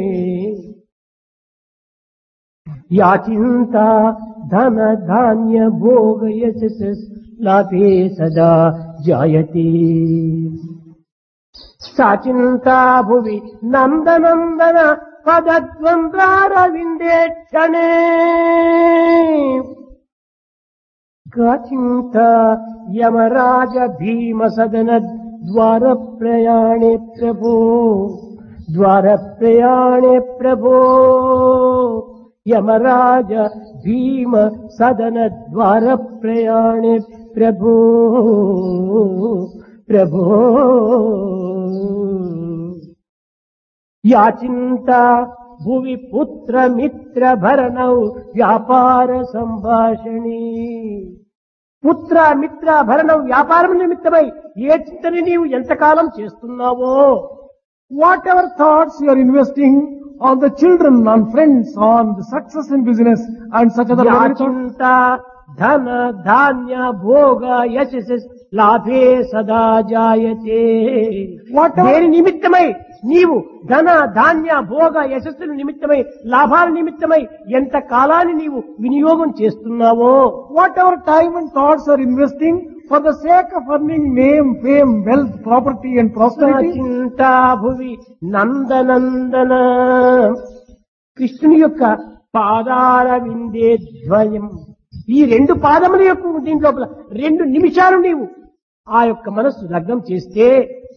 యాచింతా ధన ధాన్య భోగ యశస్ లాభే సదా జాయతే సాచింతా భువి నందనందన పదద్వంద్రారవిందే క్షణే గాచింత యమరాజ భీమ సదన ద్వార ప్రయాణే ప్రభో ద్వార ప్రయాణే ప్రభో యమరాజ భీమ సదన ద్వార ప్రయాణే ప్రభో ప్రభో యాచింత భువి పుత్ర మిత్ర భరణౌ వ్యాపార సంభాషణి పుత్ర మిత్ర భరణం వ్యాపారం నిమిత్తమై ఏ చింతని నీవు ఎంతకాలం చేస్తున్నావో whatever thoughts you are investing on the children, on friends, on the success in business, and such other worldly thoughts, యాచింత ధన ధాన్య భోగ యశస్ లాభే సదా జాయతే Whatever- దేని నిమిత్తమై నీవు ధన ధాన్య భోగ యశస్సుల నిమిత్తమై లాభాల నిమిత్తమై ఎంత కాలాన్ని నీవు వినియోగం చేస్తున్నావో whatever time and thoughts you are investing for the sake of earning name, fame, wealth, property and prosperity, చింతా భువి నందనందన కృష్ణుని యొక్క పాదాల విందే ద్వయం ఈ రెండు పాదముల యొక్క దీని లోపల రెండు నిమిషాలు నీవు ఆ యొక్క మనస్సు లగ్నం చేస్తే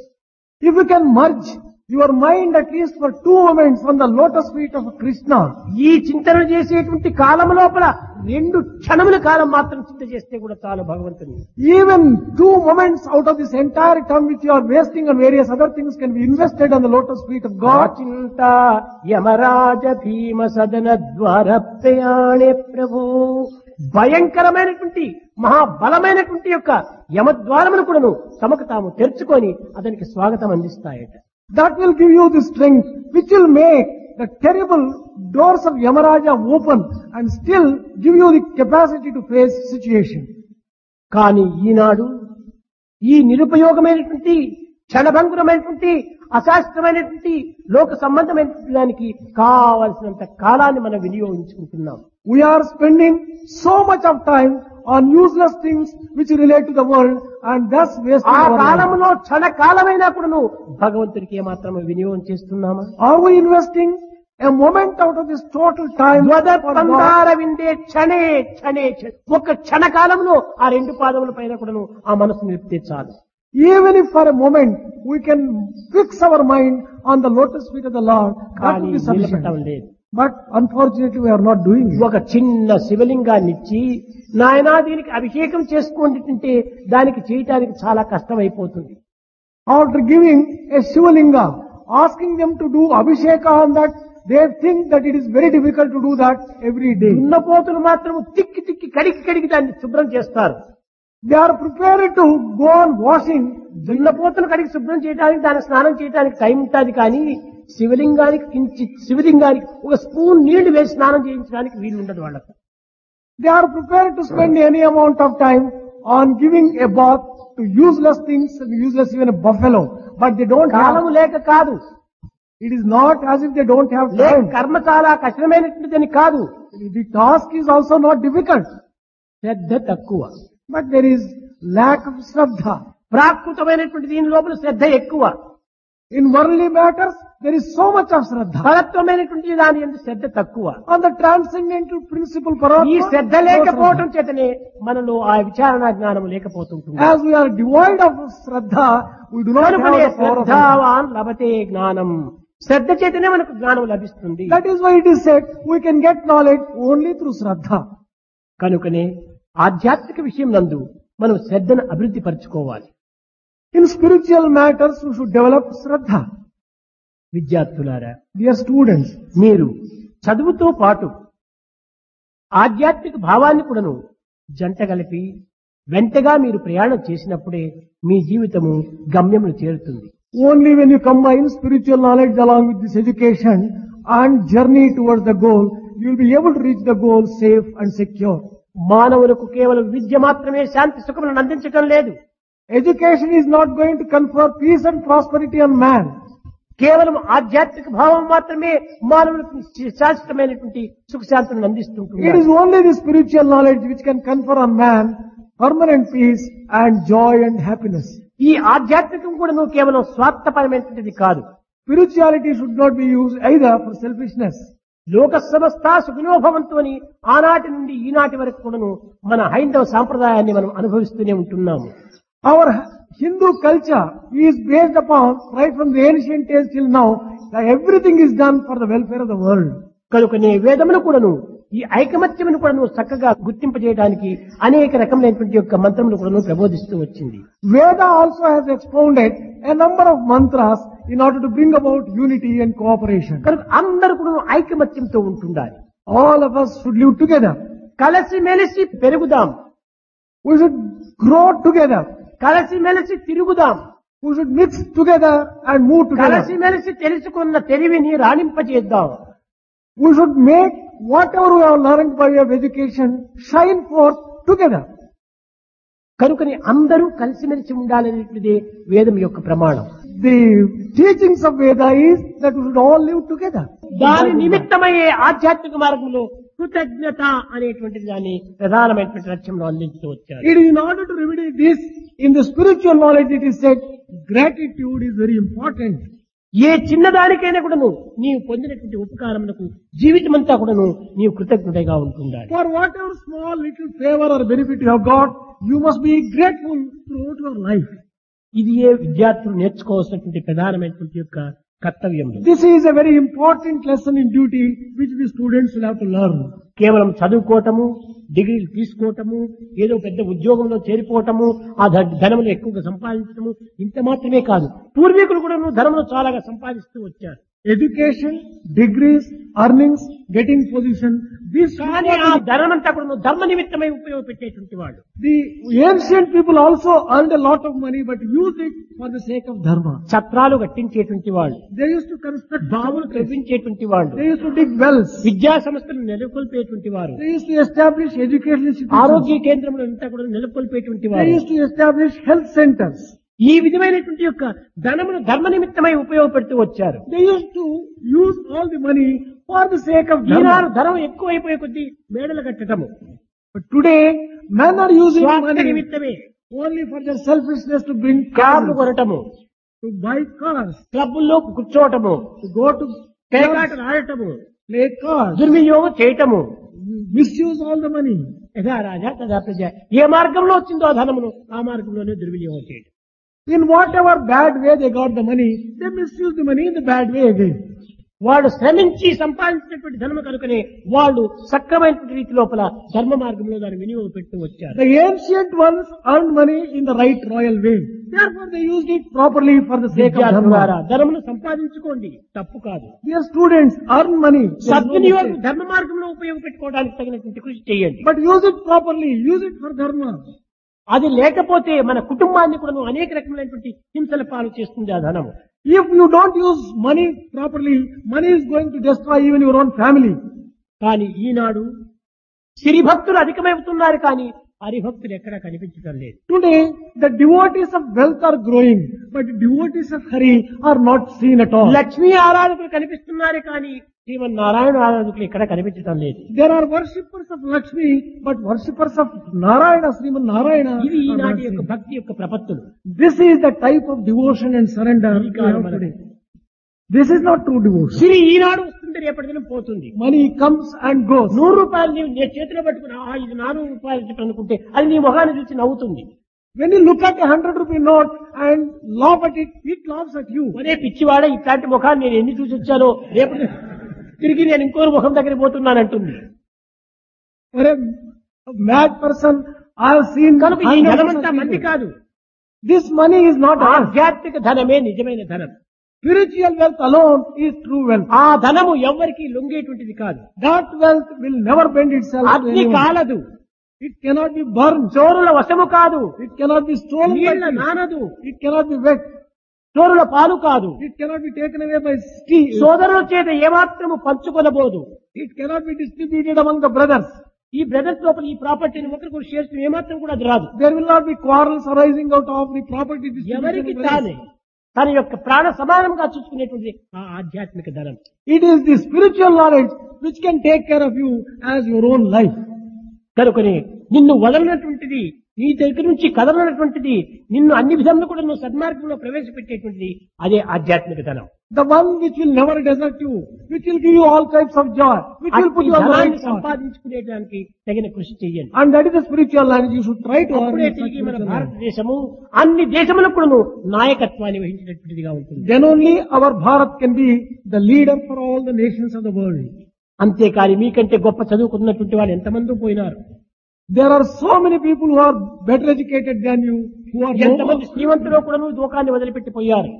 if you can merge your mind at least for two moments on the lotus feet of Krishna, ఈ చింతన చేసేటువంటి కాలం లోపల రెండు క్షణముల కాలం మాత్రం చింత చేస్తే కూడా చాలు భగవంతుని even two moments out of this entire time which you are wasting on various other things can be invested on the lotus feet of God. చింత యమరాజ భీమ సదన ద్వార ప్రయాణే ప్రభు భయంకరమైనటువంటి మహాబలమైనటువంటి యొక్క యమద్వారమును కూడాను తమకు తాము తెరుచుకొని అతనికి స్వాగతం అందిస్తాయట That will give you the strength which will make the terrible doors of Yamaraja open and still give you the capacity to face situation. కానీ ఈనాడు ఈ నిరుపయోగమైనటువంటి క్షణభంగురమైనటువంటి అశాస్త్రమైనటువంటి లోక సంబంధమైనటువంటి దానికి కావలసినంత కాలాన్ని మనం వినియోగించుకుంటున్నాం We are spending so much of time on useless things which relate to the world and thus wasting ఆ our life. కాలంలో క్షణ కాలమైనా కూడాను భగవంతుడికి ఏమాత్రం వినియోగం చేస్తున్నామా Are we investing a moment out of this total time for God? త్వదత్పందార విందే క్షణే క్షణే క్షణే. ఒక్క క్షణ కాలంలో ఆ రెండు పాదముల పైన కూడాను ఆ మనసు నిలిపితే చాలు Even if for a moment we can fix our mind on the lotus feet of the Lord, that కానీ will be sufficient. నిలబడటం లేదు But unfortunately we are not doing it. ఒక చిన్న శివలింగాన్ని ఇచ్చి నాయనా దీనికి అభిషేకం చేసుకోండి అంటే దానికి చేయటానికి చాలా కష్టమైపోతుంది After giving a Shivalinga, asking them to do Abhisheka on that, they think that it is very difficult to do that every day. దున్నపోతులు మాత్రం తిక్కి తిక్కి కడిగి కడిగి దాన్ని శుభ్రం చేస్తారు They are prepared to go on washing. దున్నపోతులు కడిగి శుభ్రం చేయడానికి దాని స్నానం చేయడానికి టైం ఉంటుంది కానీ శివలింగానికి కించి శివలింగానికి ఒక స్పూన్ నీళ్లు వేసి స్నానం చేయించడానికి వీలు ఉండదు వాళ్ళకు They are prepared to spend any amount of time on giving a bath to useless things, useless even a buffalo. But they don't కాలము have, లేక కాదు it is not as if they don't have లేక time. కర్మ చాలా కఠినమైనటువంటిదని కాదు The task is also not difficult. శ్రద్ధ తక్కువ But there is lack of Shraddha. ప్రాకృతమైనటువంటి దీని లోపల శ్రద్ధ ఎక్కువ In worldly matters, there is so much of Shraddha. పరత్వమైనటువంటి దాని ఎందు శ్రద్ధ తక్కువ On the transcendental principle ఈ Paramatma, శ్రద్ధ no లేకపోవటం Shraddha. చేతనే మనలో ఆ విచారణ జ్ఞానం లేకపోతుంటుంది As we are devoid of Shraddha, we do not have కనుకనే the power of Shraddha. శ్రద్ధావాన్ లభతే జ్ఞానం శ్రద్ధ చేతనే మనకు జ్ఞానం లభిస్తుంది That is why it is said we can get knowledge only through Shraddha. కనుకనే ఆధ్యాత్మిక విషయం నందు మనం శ్రద్ధను అభివృద్ధి పరచుకోవాలి In spiritual matters, we should develop Shraddha. విద్యార్థులారా Dear students, మీరు చదువుతో పాటు ఆధ్యాత్మిక భావాన్ని కూడాను జంట కలిపి వెంటగా మీరు ప్రయాణం చేసినప్పుడే మీ జీవితము గమ్యమును చేరుతుంది only when you combine spiritual knowledge along with this education and journey towards the goal, you will be able to reach the goal safe and secure. మానవులకు కేవలం విద్య మాత్రమే శాంతి సుఖములను అందించటం లేదు Education is not going to confer peace and prosperity on man. కేవలం ఆధ్యాత్మిక భావం మాత్రమే మానవులకు శాశ్వతమైనటువంటి సుఖశాంతులను It అందిస్తుంటుంది is only the spiritual knowledge which can confer on man permanent peace and joy and happiness. ఈ ఆధ్యాత్మికం కూడా నువ్వు కేవలం స్వార్థపరమైనటువంటిది కాదు Spirituality should not be used either for selfishness. లోక సమస్త సుఖినోభవంతో అని ఆనాటి నుండి ఈనాటి వరకు కూడాను మన హైందవ సాంప్రదాయాన్ని మనం అనుభవిస్తూనే ఉంటున్నాము Our Hindu culture is based upon, right from the ancient days till now, that everything is done for the welfare of the world. కనుకనే వేదమును కూడాను ఈ ఐకమత్యమును కూడాను చక్కగా గుర్తింపజేయడానికి అనేక రకములైనటువంటి యొక్క మంత్రములు కూడాను ప్రబోధిస్తూ వచ్చింది Veda also has expounded a number of mantras in order to bring about unity and cooperation. కనుక అందరూ కూడా ఐకమత్యంతో ఉంటుండాలి All of us should live together. కలిసి మెలిసి పెరుగుదాం We should grow together. కలిసి మెలిసి తిరుగుదాం We should mix together and move కలిసి together. మెలిసి తెలుసుకున్న తెలివిని రాణింపజేద్దాం We should make whatever we have learned by way of education shine forth together. కనుకని అందరూ కలిసిమెలిసి ఉండాలనేటువంటిదే వేదం యొక్క ప్రమాణం The teachings of Veda is that we should all live together. దాని నిమిత్తమయ్యే ఆధ్యాత్మిక మార్గంలో కృతజ్ఞత అనేటువంటి దాన్ని ప్రధానమైనటువంటి లక్ష్యంలో అందించుతూ వచ్చారు It is in order to remedy this, in the spiritual knowledge it is said, gratitude is very important. ఏ చిన్నదానికైనా కూడాను నీవు పొందినటువంటి ఉపకారములకు జీవితమంతా కూడాను నీవు కృతజ్ఞతగా ఉంటుండాలి For whatever small little favor or benefit you have got, you must be grateful throughout your life. ఇది ఏ విద్యార్థులు నేర్చుకోవాల్సినటువంటి ప్రధానమైనటువంటి యొక్క కర్తవ్యం This is a very important lesson in duty which the students will have to learn. కేవలం చదువుకోవటము డిగ్రీలు తీసుకోవటము ఏదో పెద్ద ఉద్యోగంలో చేరిపోవటము ఆ ధ- ధనమును ఎక్కువగా సంపాదించటము ఇంత మాత్రమే కాదు పూర్వీకులు కూడా ధనమును చాలాగా సంపాదిస్తూ వచ్చారు Education, degrees, earnings, getting position, this కానీ ఆ ధనమంతా కూడా ధర్మ నిమిత్తమై ఉపయోగపెట్టేటువంటి వాళ్ళు the ancient people also earned a lot of money but used it for the sake of dharma. ఛత్రాలు కట్టించేటువంటి వాళ్ళు They used to construct బావులు త్రవ్వించేటువంటి వాళ్ళు They used to dig wells. విద్యా సంస్థలు నెలకొల్పేటువంటి వారు They used to establish education institutions. ఆరోగ్య కేంద్రములు అంతా కూడా నెలకొల్పేటువంటి They వారు used to establish health centers. ఈ విధమైనటువంటి యొక్క ధనమును ధర్మ నిమిత్తమై ఉపయోగపెడుతూ వచ్చారు They used to use all the money for the sake of Eenadu dharma. ధనం ఎక్కువైపోయే కొద్దీ మేడలు కట్టడము But today, men are using స్వార్థ money నిమిత్తమే only for their selfishness to bring కార్లు cars, కొనటము to buy cars, క్లబ్బుల్లో కూర్చోవటము to go to పేకాటలు ఆడటము play cards, దుర్వినియోగం చేయటము misuse all the money. యథా రాజా తదా ప్రజ ఏ మార్గంలో వచ్చిందో ఆ ధనమును ఆ మార్గంలోనే దుర్వినియోగం చేయటం In whatever bad way they got the money, they misuse the money in the bad way again. వాడు శ్రమించి సంపాదించినటువంటి ధనము కనుకనే వాళ్ళు సక్రమైనటువంటి రీతి లోపల ధర్మ మార్గంలో దాన్ని వినియోగం పెడుతూ వచ్చారు The ancient ones earned money in the right royal way. Therefore, they used it properly for the sake of విద్యార్థులారా dharma. ధనమును సంపాదించుకోండి తప్పు కాదు Dear students, earn money. There is no సద్వినియోగం mistake. ధర్మ మార్గంలో ఉపయోగపెట్టుకోవడానికి తగినటువంటి కృషి చేయండి But use it properly. Use it for dharma. అది లేకపోతే మన కుటుంబాన్ని కూడా అనేక రకములైనటువంటి హింసల పాలు చేస్తుంది ఆ ధనము If you don't use money properly, money is going to destroy even your own family. కానీ ఈనాడు సిరి భక్తులు అధికమవుతున్నారు కానీ హరిభక్తులు ఎక్కడా కనిపించడం లేదు Today, the devotees of wealth are growing, but devotees of Hari are not seen at all. Lakshmi ఆరాధకులు కనిపిస్తున్నారు కానీ శ్రీమన్ నారాయణ ఆరాధకులు ఎక్కడా కనిపించడం లేదు There are worshippers of Lakshmi, but worshippers of Narayana, Sriman Narayana. ఇది are not ఈనాటి యొక్క seen. భక్తి యొక్క ప్రపత్తులు This is the type of devotion and surrender we have today. This is not true devotion. సిరి ఈనాడు వస్తుంది రేపటి దినం పోతుంది Money comes and goes. నూరు రూపాయలు నీవు నీ చేతిలో పట్టుకుని ఆ ఇది నాలుగు రూపాయలు చెప్పి అనుకుంటే అది నీ మొహాన్ని చూసి నవ్వుతుంది When you look at a hundred rupee note and laugh at it, it laughs at you. ఒరే పిచ్చివాడ ఇట్లాంటి ముఖాన్ని నేను ఎన్ని చూసి వచ్చానో రేపు తిరిగి నేను ఇంకోరు ముఖం దగ్గరికి పోతున్నానంటుంది For a, a mad person, I have seen కనుక ఈ hundreds of ధనమంతా మంది people. కాదు This money is not ours. ఆధ్యాత్మిక ధనమే నిజమైన ధనం Spiritual wealth alone is true wealth. ఆ ధనము ఎవ్వరికి లొంగేటువంటిది కాదు That wealth will never bend itself to అగ్ని anyone. కాలదు It cannot be burned. చోరుల వశము కాదు It cannot be stolen. నీళ్ల by you. నానదు It cannot be wet. చోరుల పాలు కాదు It cannot be taken away by steam. సోదరుల చేత ఏమాత్రము పంచుకొనబోదు It cannot be distributed among the brothers. ఈ బ్రదర్స్ లోపల ఈ ప్రాపర్టీని ఒకరికి షేర్స్ ఏమాత్రం కూడా అది రాదు There will not be quarrels arising out of the property distribution. ఎవరికి of brothers. తానే తన యొక్క ప్రాణ సమానంగా చూసుకునేటువంటి ఆ ఆధ్యాత్మిక ధనం It is the spiritual knowledge which can take care of you as your own life. కనుకని నిన్ను వదలనటువంటిది నీ దగ్గర నుంచి కదలనటువంటిది నిన్ను అన్ని విధంగా కూడా నువ్వు సన్మార్గంలో ప్రవేశపెట్టేటువంటిది అదే ఆధ్యాత్మిక ధనం The one which will never desert you, which will give you all types of joy, which will put అట్టి you on the ధనాన్ని right path. సంపాదించుకునేటానికి తగిన కృషి చెయ్యండి And that is the spiritual knowledge you should try to earn. అప్పుడే in such తిరిగి మన spiritual knowledge. భారతదేశము అన్ని దేశములకు కూడాను నాయకత్వాన్ని వహించినటువంటిదిగా ఉంటుంది Then only our Bharat can be the leader for all the nations of the world. అంతేకాని మీకంటే గొప్ప చదువుకున్నటువంటి వాళ్ళు ఎంతమంది పోయినారు There are so many people who are better educated than you, who are no ఎంతమంది శ్రీమంతులో కూడాను దూకాన్ని వదిలిపెట్టి పోయారు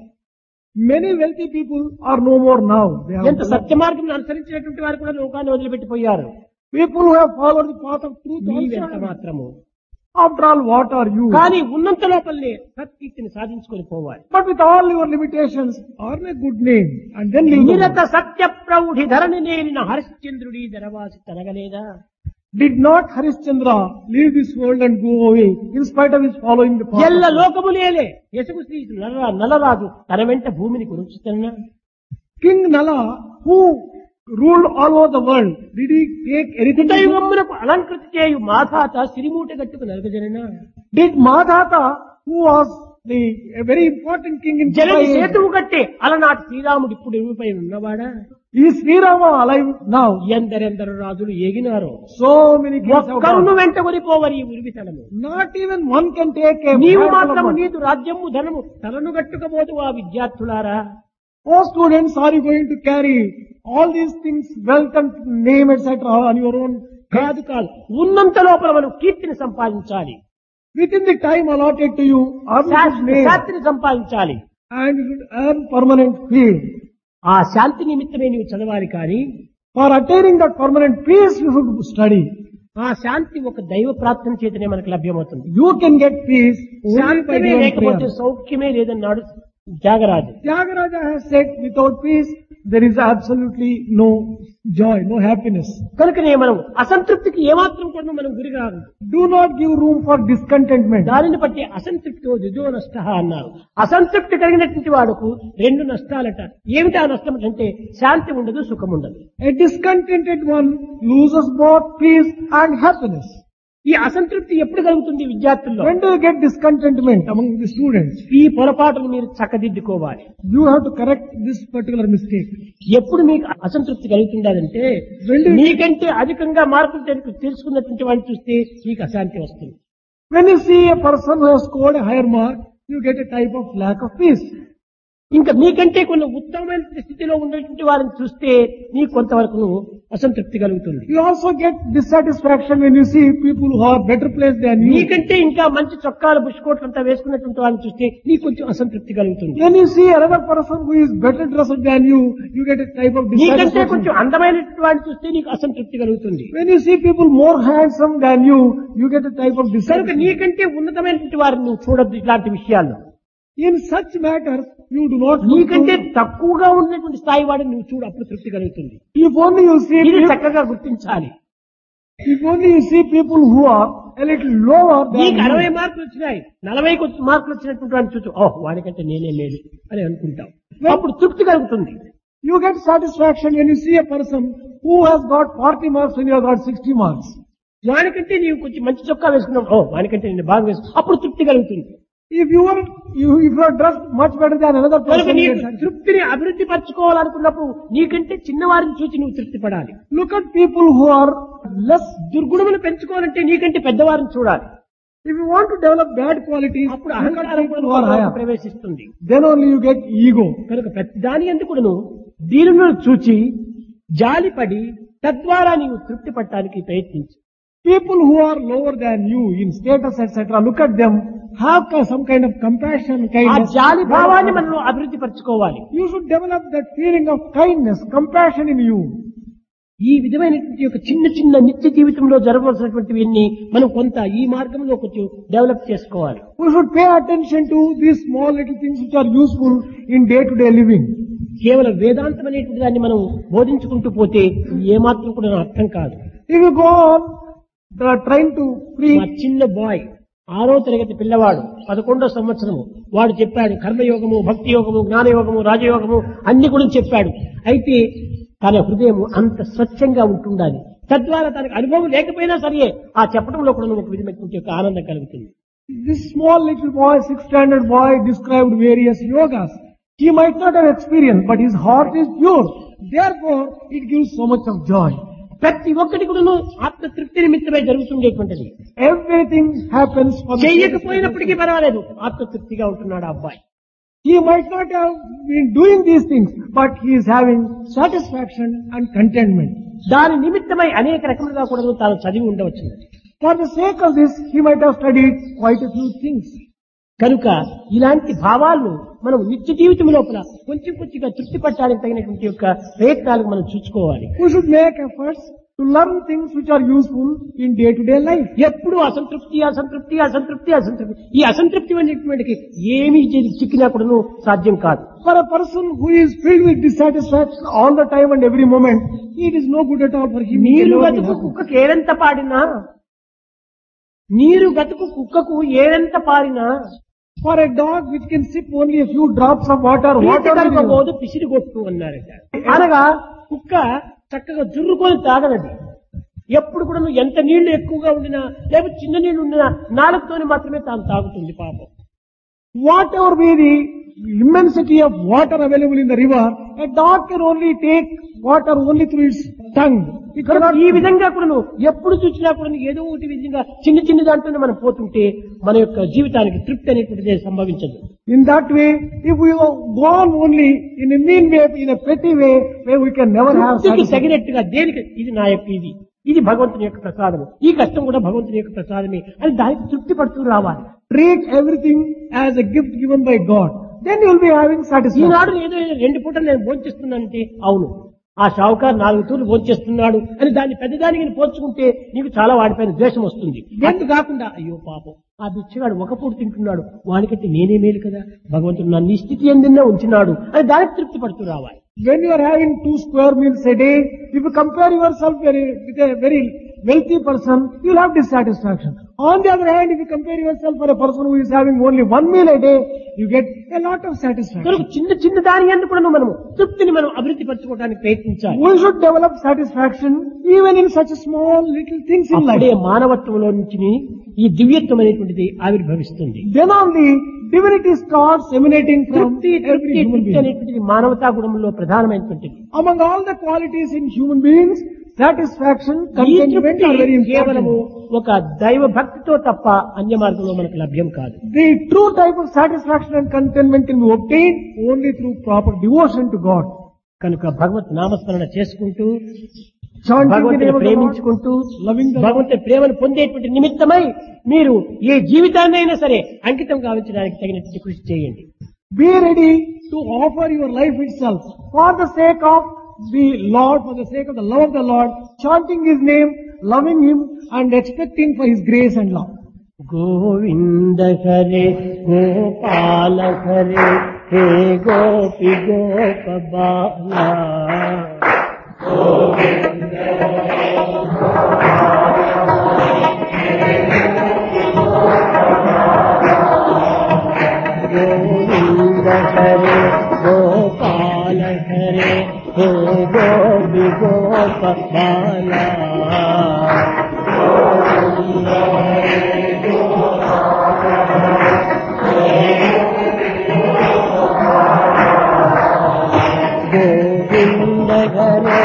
Many wealthy people are no more now. They have ఎంత సత్య మార్గం అనుసరించినటువంటి వారు కూడా లోకాన్ని వదిలిపెట్టి పోయారు people who have followed the path of truth నీవెంత also. మాత్రము After all, what are you? కానీ ఉన్నంత లోపలనే సత్కీర్తిని సాధించుకొని పోవాలి But with all your limitations, earn a good name and then leave the నిరత world. Satya ప్రౌఢి Dharani నేలిన హరిశ్చంద్రుడి ధరవాసి తరగలేదా Did not Harishchandra leave this world and go away in spite of his following the path? ఎల్ల of truth? లోకములేలే యశకు Shri నల నలరాజు తన వెంట భూమిని గురించుతున్నా King Nala, who ruled all over the world, did he take anything? to do? దైవమునకు అలంకృతి చేయు మాధాత సిరిమూట గట్టుకు నరకజనన Did Madhata, who was the a very important king in జలని Chennai, సేతువు కట్టే అలనాటి శ్రీరాముడు ఇప్పుడు ఎరుపై ఉన్నవాడా is Sri Rama alive now? ఎందరెందరు రాజులు ఏగినారో So many kings have ఒక్కరును gone. వెంట కొనిపోవరి ఈ ఉరివితనము Not even one can take a నీవు handful of మాత్రము money. నీదు రాజ్యము ధనము తలను గట్టుకపోదు ఆ విద్యార్థులారా Oh students, are you going to carry all these things, wealth and name, etc. on your own? కాదు కాదు ఉన్నంత లోపల మనం కీర్తిని సంపాదించాలి Within the time allotted to you, earn this Sastry- name శాస్త్రిని సంపాదించాలి and you should earn permanent fame. ఆ శాంతి నిమిత్తమే నీవు చదవాలి కానీ For attaining that permanent peace, you should study. ఆ శాంతి ఒక దైవ ప్రార్థన చేతనే మనకు లభ్యమవుతుంది You can get peace only by శాంతమే divine లేకపోతే prayer. సౌఖ్యమే లేదన్నాడు Tyagaraju Tyagaraja has said, without peace, there is absolutely no joy, no happiness. కనుకనే మనం అసంతృప్తికి ఏమాత్రం కూడా మనం గురి కాదు Do not give room for discontentment. దానిని బట్టి అసంతృప్తితో రుజువ నష్ట అన్నారు అసంతృప్తి కలిగినటువంటి వాడుకు రెండు నష్టాలట ఏమిటి ఆ నష్టం అంటే శాంతి ఉండదు సుఖం ఉండదు A discontented one loses both peace and happiness. ఈ అసంతృప్తి ఎప్పుడు కలుగుతుంది విద్యార్థుల్లో When do you get discontentment among the students? ఈ పొరపాటును మీరు చక్కదిద్దుకోవాలి You have to correct this particular mistake. ఎప్పుడు మీకు అసంతృప్తి కలుగుతుందంటే When- మీకంటే అధికంగా మార్కులు తెలు- తెలుసుకున్నటువంటి వాడిని చూస్తే మీకు అశాంతి వస్తుంది When you see a person who has scored a higher mark, you get a type of lack of peace. ఇంకా మీకంటే కొన్ని ఉత్తమమైన స్థితిలో ఉన్నటువంటి వారిని చూస్తే మీకు కొంతవరకు అసంతృప్తి కలుగుతుంది You also get dissatisfaction when you see people who are better placed than you. నీకంటే ఇంకా మంచి చొక్కాలు బుష్కోట్లు అంతా వేసుకున్నటువంటి వారిని చూస్తే నీకు కొంచెం అసంతృప్తి కలుగుతుంది When you see another person who is better dressed than you, you get a type of నీకంటే dissatisfaction. కొంచెం అందమైనటువంటి వాడిని చూస్తే నీకు అసంతృప్తి కలుగుతుంది When you see people more handsome than you, you get a type of కనుక dissatisfaction. నీకంటే ఉన్నతమైనటువంటి వారిని నువ్వు చూడద్దు ఇట్లాంటి విషయాల్లో In such matters, you do not look నీకంటే to, తక్కువగా ఉన్నటువంటి స్థాయి వాడిని నువ్వు చూడు అప్పుడు తృప్తి కలుగుతుంది if only you see ఇది people, చక్కగా గుర్తించాలి if only you see people who are a little lower than నీకు అరవై you. మార్కులు వచ్చినాయి నలభై మార్కులు వచ్చినటువంటి వాడిని చూచు ఓ వాడికంటే నేనే మేలు అని అనుకుంటాం అప్పుడు తృప్తి కలుగుతుంది You get satisfaction when you see a person who has got 40 marks when you have got 60 marks. వానికంటే నీవు కొంచెం మంచి చొక్కా వేసుకున్నావు ఓ వానికంటే నేను బాగా వేసుకున్నావు అప్పుడు తృప్తి కలుగుతుంది If you are, you, if you are dressed much better than another కనుక person, you నీకు get satisfaction. తృప్తిని అభివృద్ధి పరచుకోవాలనుకున్నప్పుడు నీకంటే చిన్నవారిని చూసి నువ్వు తృప్తి పడాలి Look at people who are less దుర్గుణములు పెంచుకోవాలంటే నీకంటే పెద్దవారిని చూడాలి If you want to develop bad qualities, అప్పుడు look at అహంకారం people కూడా who are మనలో higher. ప్రవేశిస్తుంది Then only you get ego. కనుక ప్రతి దాని ఎందుకును దీనిని చూచి జాలిపడి తద్వారా నీవు తృప్తి పట్టడానికి ప్రయత్నించు People who are lower than you in status, etc., look at them, have ki- some kind of compassion, ఆ kindness. జాలి భావాన్ని మనం అభివృద్ధి పరచుకోవాలి You should develop that feeling of kindness, compassion in you. ఈ విధమైనటువంటి ఒక చిన్న చిన్న నిత్య జీవితంలో జరగవలసినటువంటివన్నీ మనం కొంత ఈ మార్గంలో కొంచెం డెవలప్ చేసుకోవాలి We should pay attention to these small little things which are useful in day-to-day living. కేవలం వేదాంతం అనేటువంటి దాన్ని మనం బోధించుకుంటూ పోతే ఇది ఏమాత్రం కూడా నాకు అర్థం కాదు If you go on uh, trying to మా preach, చిన్న బాయ్ ఆరో తరగతి పిల్లవాడు పదకొండో సంవత్సరము వాడు చెప్పాడు కర్మయోగము భక్తి యోగము జ్ఞానయోగము రాజయోగము అన్ని కూడా చెప్పాడు అయితే తన హృదయం అంత స్వచ్ఛంగా ఉంటుండాలి తద్వారా తనకు అనుభవం లేకపోయినా సరే ఆ చెప్పడంలో కూడా ఒక విధమైనటువంటి యొక్క ఆనందం కలుగుతుంది this small little boy, sixth standard boy described various yogas. He might not have experience, but his heart is pure. Therefore, it gives so much of joy. ప్రతి ఒక్కటి కూడాను ఆత్మ తృప్తి నిమిత్తమై జరుగుతుండేటువంటిది Everything happens for the చెయ్యకపోయినప్పటికీ పర్వాలేదు ఆత్మ తృప్తిగా ఉంటున్నాడు ఆ అబ్బాయి He might not have been doing these things, but he is having satisfaction and contentment. దాని నిమిత్తమై అనేక రకములుగా కూడా తాను చదివి ఉండవచ్చు For the sake of this, he might have studied quite a few things. కనుక ఇలాంటి భావాలను మనం నిత్య జీవితం లోపల కొంచెం కొంచెంగా తృప్తి పట్టడానికి తగినటువంటి యొక్క ప్రయత్నాలకు మనం చూసుకోవాలి We should make efforts to learn things which are useful in day-to-day life. ఎప్పుడు అసంతృప్తి అసంతృప్తి అసంతృప్తి అసంతృప్తి ఈ అసంతృప్తి అనేటువంటి ఏమీ చేసి చిక్కినా కూడాను సాధ్యం కాదు For a person who is filled with dissatisfaction all the time and every moment, it is no good at all for him. He నీరు cannot be గతుకు happy. కుక్కకు ఏదెంత పాడినా నీరు గతుకు కుక్కకు ఏదెంత పారినా For a dog which can sip only a few drops of water, ఈత water will కలపబోదు పిసిరి కొట్టు అన్నారట అనగా కుక్క చక్కగా జుర్రుకొని తాగనది ఎప్పుడు కూడా నువ్వు ఎంత నీళ్లు ఎక్కువగా ఉండినా లేకపోతే చిన్న నీళ్లు ఉండినా నాలుగుతోని మాత్రమే తాను తాగుతుంది పాపం whatever be the immensity of water available in the river, a dog can only take water only through its tongue. It కనుక cannot ఈ విధంగా కూడా నువ్వు ఎప్పుడు చూసినా కూడా నువ్వు ఏదో ఒకటి విధంగా చిన్న చిన్న దాంట్లోనే మనం పోతుంటే మన యొక్క జీవితానికి తృప్తి అనేటువంటిది సంభవించదు In that way, if we go on only in a mean way, in a petty way, where we can never have తృప్తికి satisfaction. తగినట్టుగా దేనికి ఇది నా యొక్క ఇది ఇది భగవంతుని యొక్క ప్రసాదము ఈ కష్టం కూడా భగవంతుని యొక్క ప్రసాదమే అని దానికి తృప్తి పడుతూ రావాలి Treat everything as a gift given by God. Then you will be having satisfaction. ఈనాడు ఏదో ఏదో రెండు పూటలు నేను భోంచేస్తున్నానంటే అవును ఆ షావుకారు నాలుగు తూర్లు భోంచేస్తున్నాడు అని దాన్ని పెద్దదానికి నేను పోల్చుకుంటే నీకు చాలా వాడిపైన ద్వేషం వస్తుంది అంత కాకుండా అయ్యో పాపం ఆ బిచ్చగాడు ఒక పూట తింటున్నాడు వానికంటే నేనే మేలు కదా భగవంతుడు నన్ను ఈ స్థితి ఎందిన్నా ఉంచినాడు అని దానికి తృప్తి పడుతూ రావాలి When you are having two square meals a day, if you compare yourself very, with a very wealthy person, you will have dissatisfaction. On the other hand, if you compare yourself for a person who is having only one meal a day, you get a lot of satisfaction. కనుక చిన్న చిన్న దాని ఎందుకు కూడా మనము తృప్తిని మనం అభివృద్ధి పరచుకోవడానికి ప్రయత్నించాలి We should develop satisfaction even in such small little things in అప్పుడే life. మానవత్వంలో నుంచి ఈ దివ్యత్వం అనేటువంటిది ఆవిర్భవిస్తుంది Then only divinity starts emanating from తృప్తి every తృప్తి human తృప్తి being. అనేటువంటిది మానవతా గుణంలో ప్రధానమైనటువంటిది Among all the qualities in human beings, satisfaction, ఈ contentment తృప్తి are very కేవలము important. ఒక దైవ భక్తితో తప్ప అన్య మార్గంలో మనకు లభ్యం కాదు The true type of satisfaction and contentment can be obtained only through proper devotion to God. కనుక భగవత్ నామస్మరణ చేసుకుంటూ Chanting the భగవంతుని name of the Lord, ప్రేమించుకుంటూ loving the Lord. భగవంతుని ప్రేమను పొందేటువంటి నిమిత్తమై మీరు ఏ జీవితాన్ని అయినా సరే అంకితం గావించడానికి తగినటువంటి కృషి చేయండి Be ready to offer your life itself for the sake of the Lord, for the sake of the love of the Lord, chanting His name, loving Him and expecting for His grace and love. Govinda Hare Gopala Hare హే గోపి గోప బాలా గోవింద హరే గోపాల హరే హే గోపి గోప బాలా గోవింద ఘరే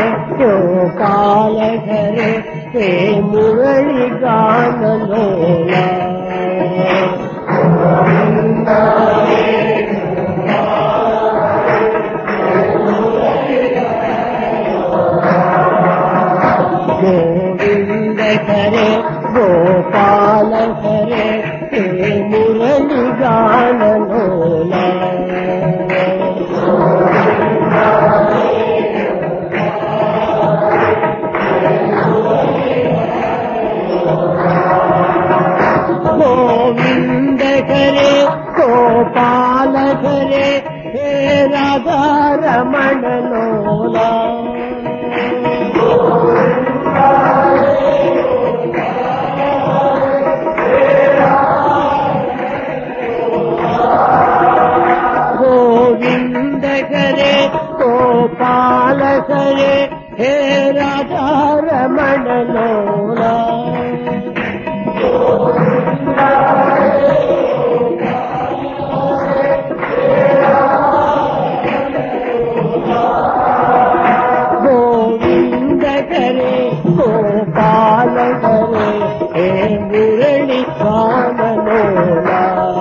గోపాల ఘరే హే మురళి గానలోలా గోవింద హరే గోపాల హరే హే మురళి గానలోలా గోవింద హరే గోపాల హరే హే రాధా రమణ లోలా గోవింద హరే గోపాల హరే హే రాధా రమణ లోలా గోవింద హరే గోపాల హరే హే మురళి కామలోలా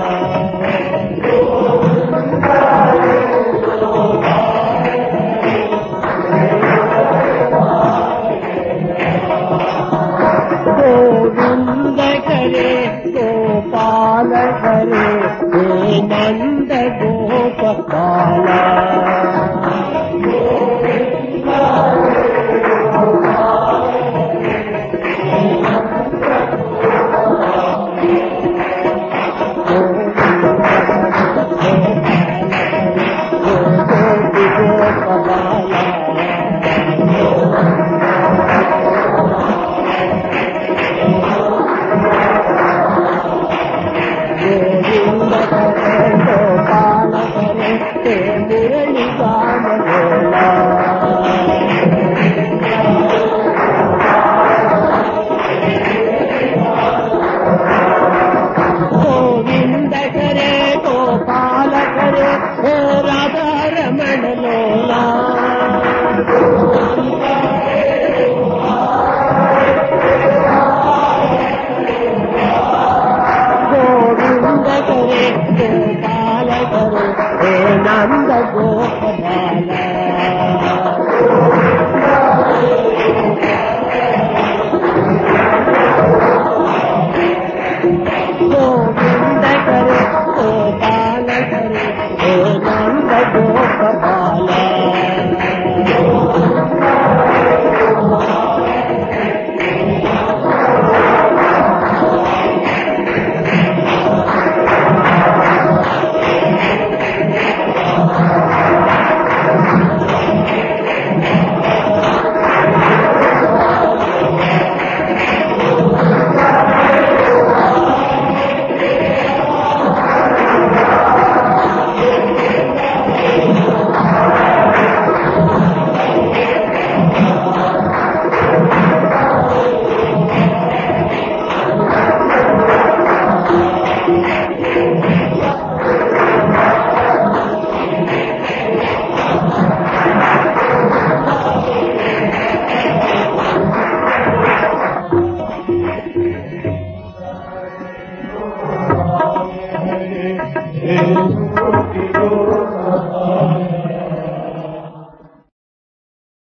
గోవింద హరే గోపాల హరే హే నంద గోపాల మురళి గానలోలా గోవింద హరే గోపాల హరే హే రాధా రమణ లోలా గోవింద హరే గోపాల హరే హే నంద గోపాల గోవింద హరే గోపాల హరే హే నంద Gopala Hare